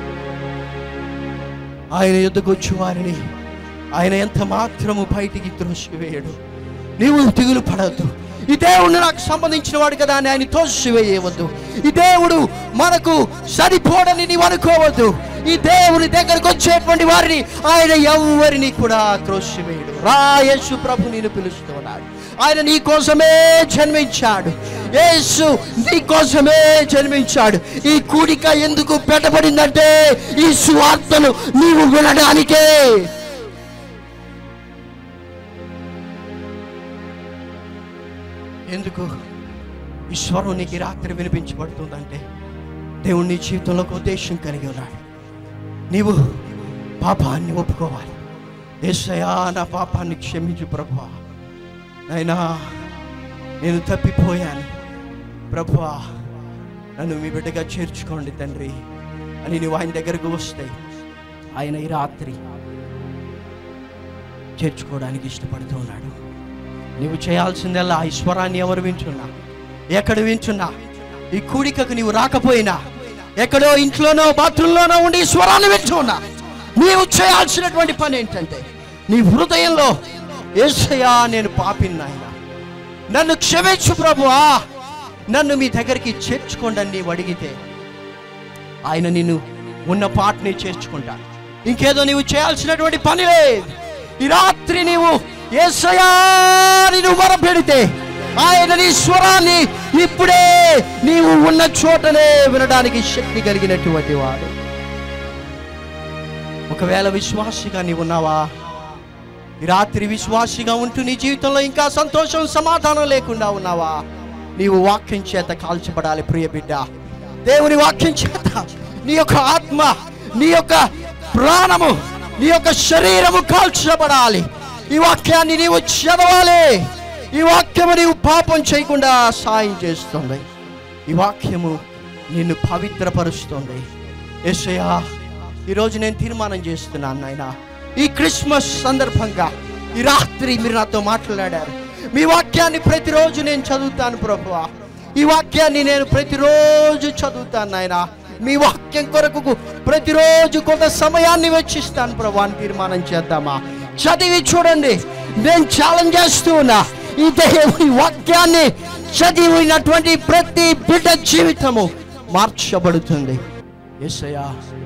ఆయన యుద్ధకు వచ్చి వారిని ఆయన ఎంత మాత్రము బయటికి త్రోసివేయడు నీవు దిగులు పడద్దు ఈ దేవుడు నాకు సంబంధించిన వాడు కదా అని ఆయన తోసివేయవద్దు ఈ దేవుడు మనకు సరిపోడని నీవు అనుకోవద్దు ఈ దేవుని దగ్గరకు వచ్చేటువంటి వారిని ఆయన ఎవరిని కూడా త్రోసివేయడు రా యేసు ప్రభు నేను పిలుస్తున్నాడు ఆయన నీ కోసమే జన్మించాడు యేసు నీ కోసమే జన్మించాడు ఈ కూడిక ఎందుకు పెట్టబడిందంటే ఈ సువార్తను నీవు వినడానికే ఎందుకు ఈ స్వరం నీకు ఈ రాత్రి వినిపించబడుతుందంటే దేవుడు నీ జీవితంలో ఒక ఉద్దేశం కలిగి ఉన్నాడు నీవు పాపాన్ని ఒప్పుకోవాలి ఏసయా నా పాపాన్ని క్షమించు ప్రభువా నైనా నేను తప్పిపోయాను ప్రభువా నన్ను మీ బిడ్డగా చేర్చుకోండి తండ్రి అని నువ్వు ఆయన దగ్గరకు వస్తే ఆయన ఈ రాత్రి చేర్చుకోవడానికి ఇష్టపడుతూ ఉన్నాడు నీవు చేయాల్సిందల్లా ఈ స్వరాన్ని ఎవరు వింటున్నా ఎక్కడ వింటున్నా ఈ కూడికకు నీవు రాకపోయినా ఎక్కడో ఇంట్లోనో బాత్రూంలోనో ఉండి ఈ స్వరాన్ని వింటున్నా నీవు చేయాల్సినటువంటి పని ఏంటంటే నీ హృదయంలో ఏసయ్యా నేను పాపిని నాయన నన్ను క్షమించు ప్రభువా నన్ను మీ దగ్గరికి చేర్చుకోండి అని నీవు అడిగితే ఆయన నిన్ను ఉన్న పాటని చేర్చుకుంటాడు ఇంకేదో నీవు చేయాల్సినటువంటి పని లేదు ఈ రాత్రి నీవు ఏసయాని నువ్వు మొరపెడితే ఆయన నీ స్వరాన్ని ఇప్పుడే నీవు ఉన్న చోటనే వినడానికి శక్తి కలిగినటువంటి వాడు ఒకవేళ విశ్వాసిగా నీవు ఉన్నావా ఈ రాత్రి విశ్వాసిగా ఉంటూ నీ జీవితంలో ఇంకా సంతోషం సమాధానం లేకుండా ఉన్నావా నీవు వాక్యం చేత కాల్చబడాలి ప్రియ బిడ్డ దేవుని వాక్యం చేత నీ యొక్క ఆత్మ నీ యొక్క ప్రాణము నీ యొక్క శరీరము కాల్చబడాలి ఈ వాక్యాన్ని నీవు చదవాలి ఈ వాక్యము నీవు పాపం చేయకుండా సాయం చేస్తుంది ఈ వాక్యము నిన్ను పవిత్రపరుస్తుంది యెషయా ఈరోజు నేను తీర్మానం చేస్తున్నాను నాయన ఈ క్రిస్మస్ సందర్భంగా ఈ రాత్రి మీరు నాతో మాట్లాడారు మీ వాక్యాన్ని ప్రతిరోజు నేను చదువుతాను ప్రభువా ఈ వాక్యాన్ని నేను ప్రతిరోజు చదువుతాను నాయన మీ వాక్యం కొరకు ప్రతిరోజు కొంత సమయాన్ని వెచ్చిస్తాను ప్రభు అని తీర్మానం చేద్దామా చదివి చూడండి నేను ఛాలెంజ్ చేస్తూ ఉన్నా ఈ దేవుని వాక్యాన్ని చదివినటువంటి ప్రతి బిడ్డ జీవితము మార్చబడుతుంది ఎస్ఐయా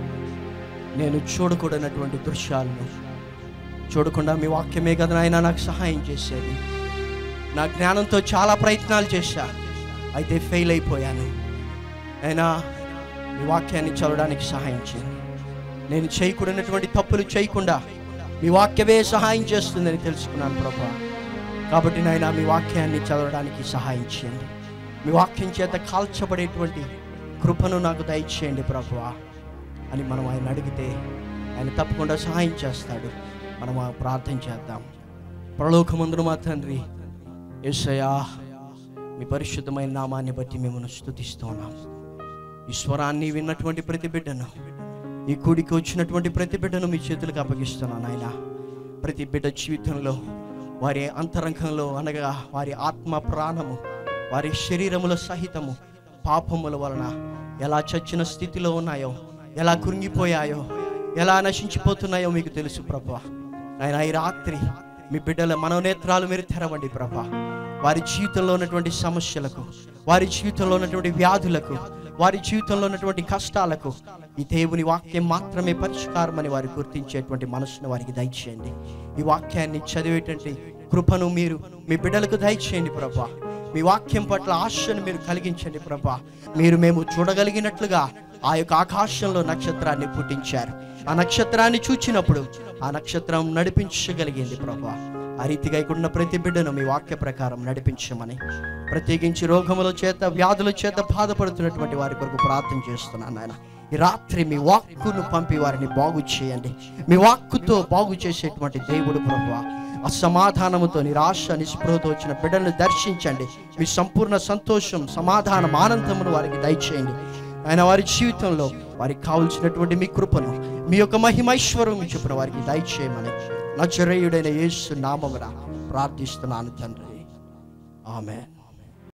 నేను చూడకూడనటువంటి దృశ్యాలను చూడకుండా మీ వాక్యమే కదా నాయన నాకు సహాయం చేసేది నా జ్ఞానంతో చాలా ప్రయత్నాలు చేశా అయితే ఫెయిల్ అయిపోయాను అయినా మీ వాక్యాన్ని చదవడానికి సహాయం చేయండి నేను చేయకూడనటువంటి తప్పులు చేయకుండా మీ వాక్యమే సహాయం చేస్తుందని తెలుసుకున్నాను ప్రభా కాబట్టి నాయన మీ వాక్యాన్ని చదవడానికి సహాయం చేయండి మీ వాక్యం చేత కాల్చబడేటువంటి కృపను నాకు దయచేయండి ప్రభువా అని మనం ఆయన అడిగితే ఆయన తప్పకుండా సహాయం చేస్తాడు మనం ఆ ప్రార్థన చేద్దాం పరలోకమందును మా తండ్రి యేసయ్యా మీ పరిశుద్ధమైన నామాన్ని బట్టి మిమ్మల్ని స్తుతిస్తున్నాం ఈ స్వరాన్ని విన్నటువంటి ప్రతి బిడ్డను ఈ కూడికి వచ్చినటువంటి ప్రతి బిడ్డను మీ చేతులకు అప్పగిస్తున్నాను ఆయన ప్రతి బిడ్డ జీవితంలో వారి అంతరంగంలో అనగా వారి ఆత్మ ప్రాణము వారి శరీరముల సహితము పాపముల వలన ఎలా చచ్చిన స్థితిలో ఉన్నాయో ఎలా కృంగిపోయాయో ఎలా నశించిపోతున్నాయో మీకు తెలుసు ప్రభా ఆయన ఈ రాత్రి మీ బిడ్డల మనోనేత్రాలు మీరు తెరవండి ప్రభా వారి జీవితంలో ఉన్నటువంటి సమస్యలకు వారి జీవితంలో ఉన్నటువంటి వ్యాధులకు వారి జీవితంలో ఉన్నటువంటి కష్టాలకు ఈ దేవుని వాక్యం మాత్రమే పరిష్కారం అని వారు గుర్తించేటువంటి మనసును వారికి దయచేయండి ఈ వాక్యాన్ని చదివేటువంటి కృపను మీరు మీ బిడ్డలకు దయచేయండి ప్రభా మీ వాక్యం పట్ల ఆశను మీరు కలిగించండి ప్రభా మీరు మేము చూడగలిగినట్లుగా ఆ యొక్క ఆకాశంలో నక్షత్రాన్ని పుట్టించారు ఆ నక్షత్రాన్ని చూచినప్పుడు ఆ నక్షత్రం నడిపించగలిగింది ప్రభా ఆ రీతిగా ఇక్కడ ప్రతి బిడ్డను మీ వాక్య ప్రకారం నడిపించమని ప్రత్యేకించి రోగముల చేత వ్యాధుల చేత బాధపడుతున్నటువంటి వారి కొరకు ప్రార్థన చేస్తున్నాను నాయన ఈ రాత్రి మీ వాక్కును పంపి వారిని బాగు చేయండి మీ వాక్కుతో బాగు చేసేటువంటి దేవుడు ప్రభు అసమాధానముతో నిరాశ నిస్పృహతో వచ్చిన బిడ్డలను దర్శించండి మీ సంపూర్ణ సంతోషం సమాధానం ఆనందమును వారికి దయచేయండి ఆయన వారి జీవితంలో వారికి కావలసినటువంటి మీ కృపను మీ యొక్క మహిమైశ్వరం చెప్పిన వారికి దయచేయమని నచరేయుడైన యేసు నామమున ప్రార్థిస్తున్నాను తండ్రి ఆమె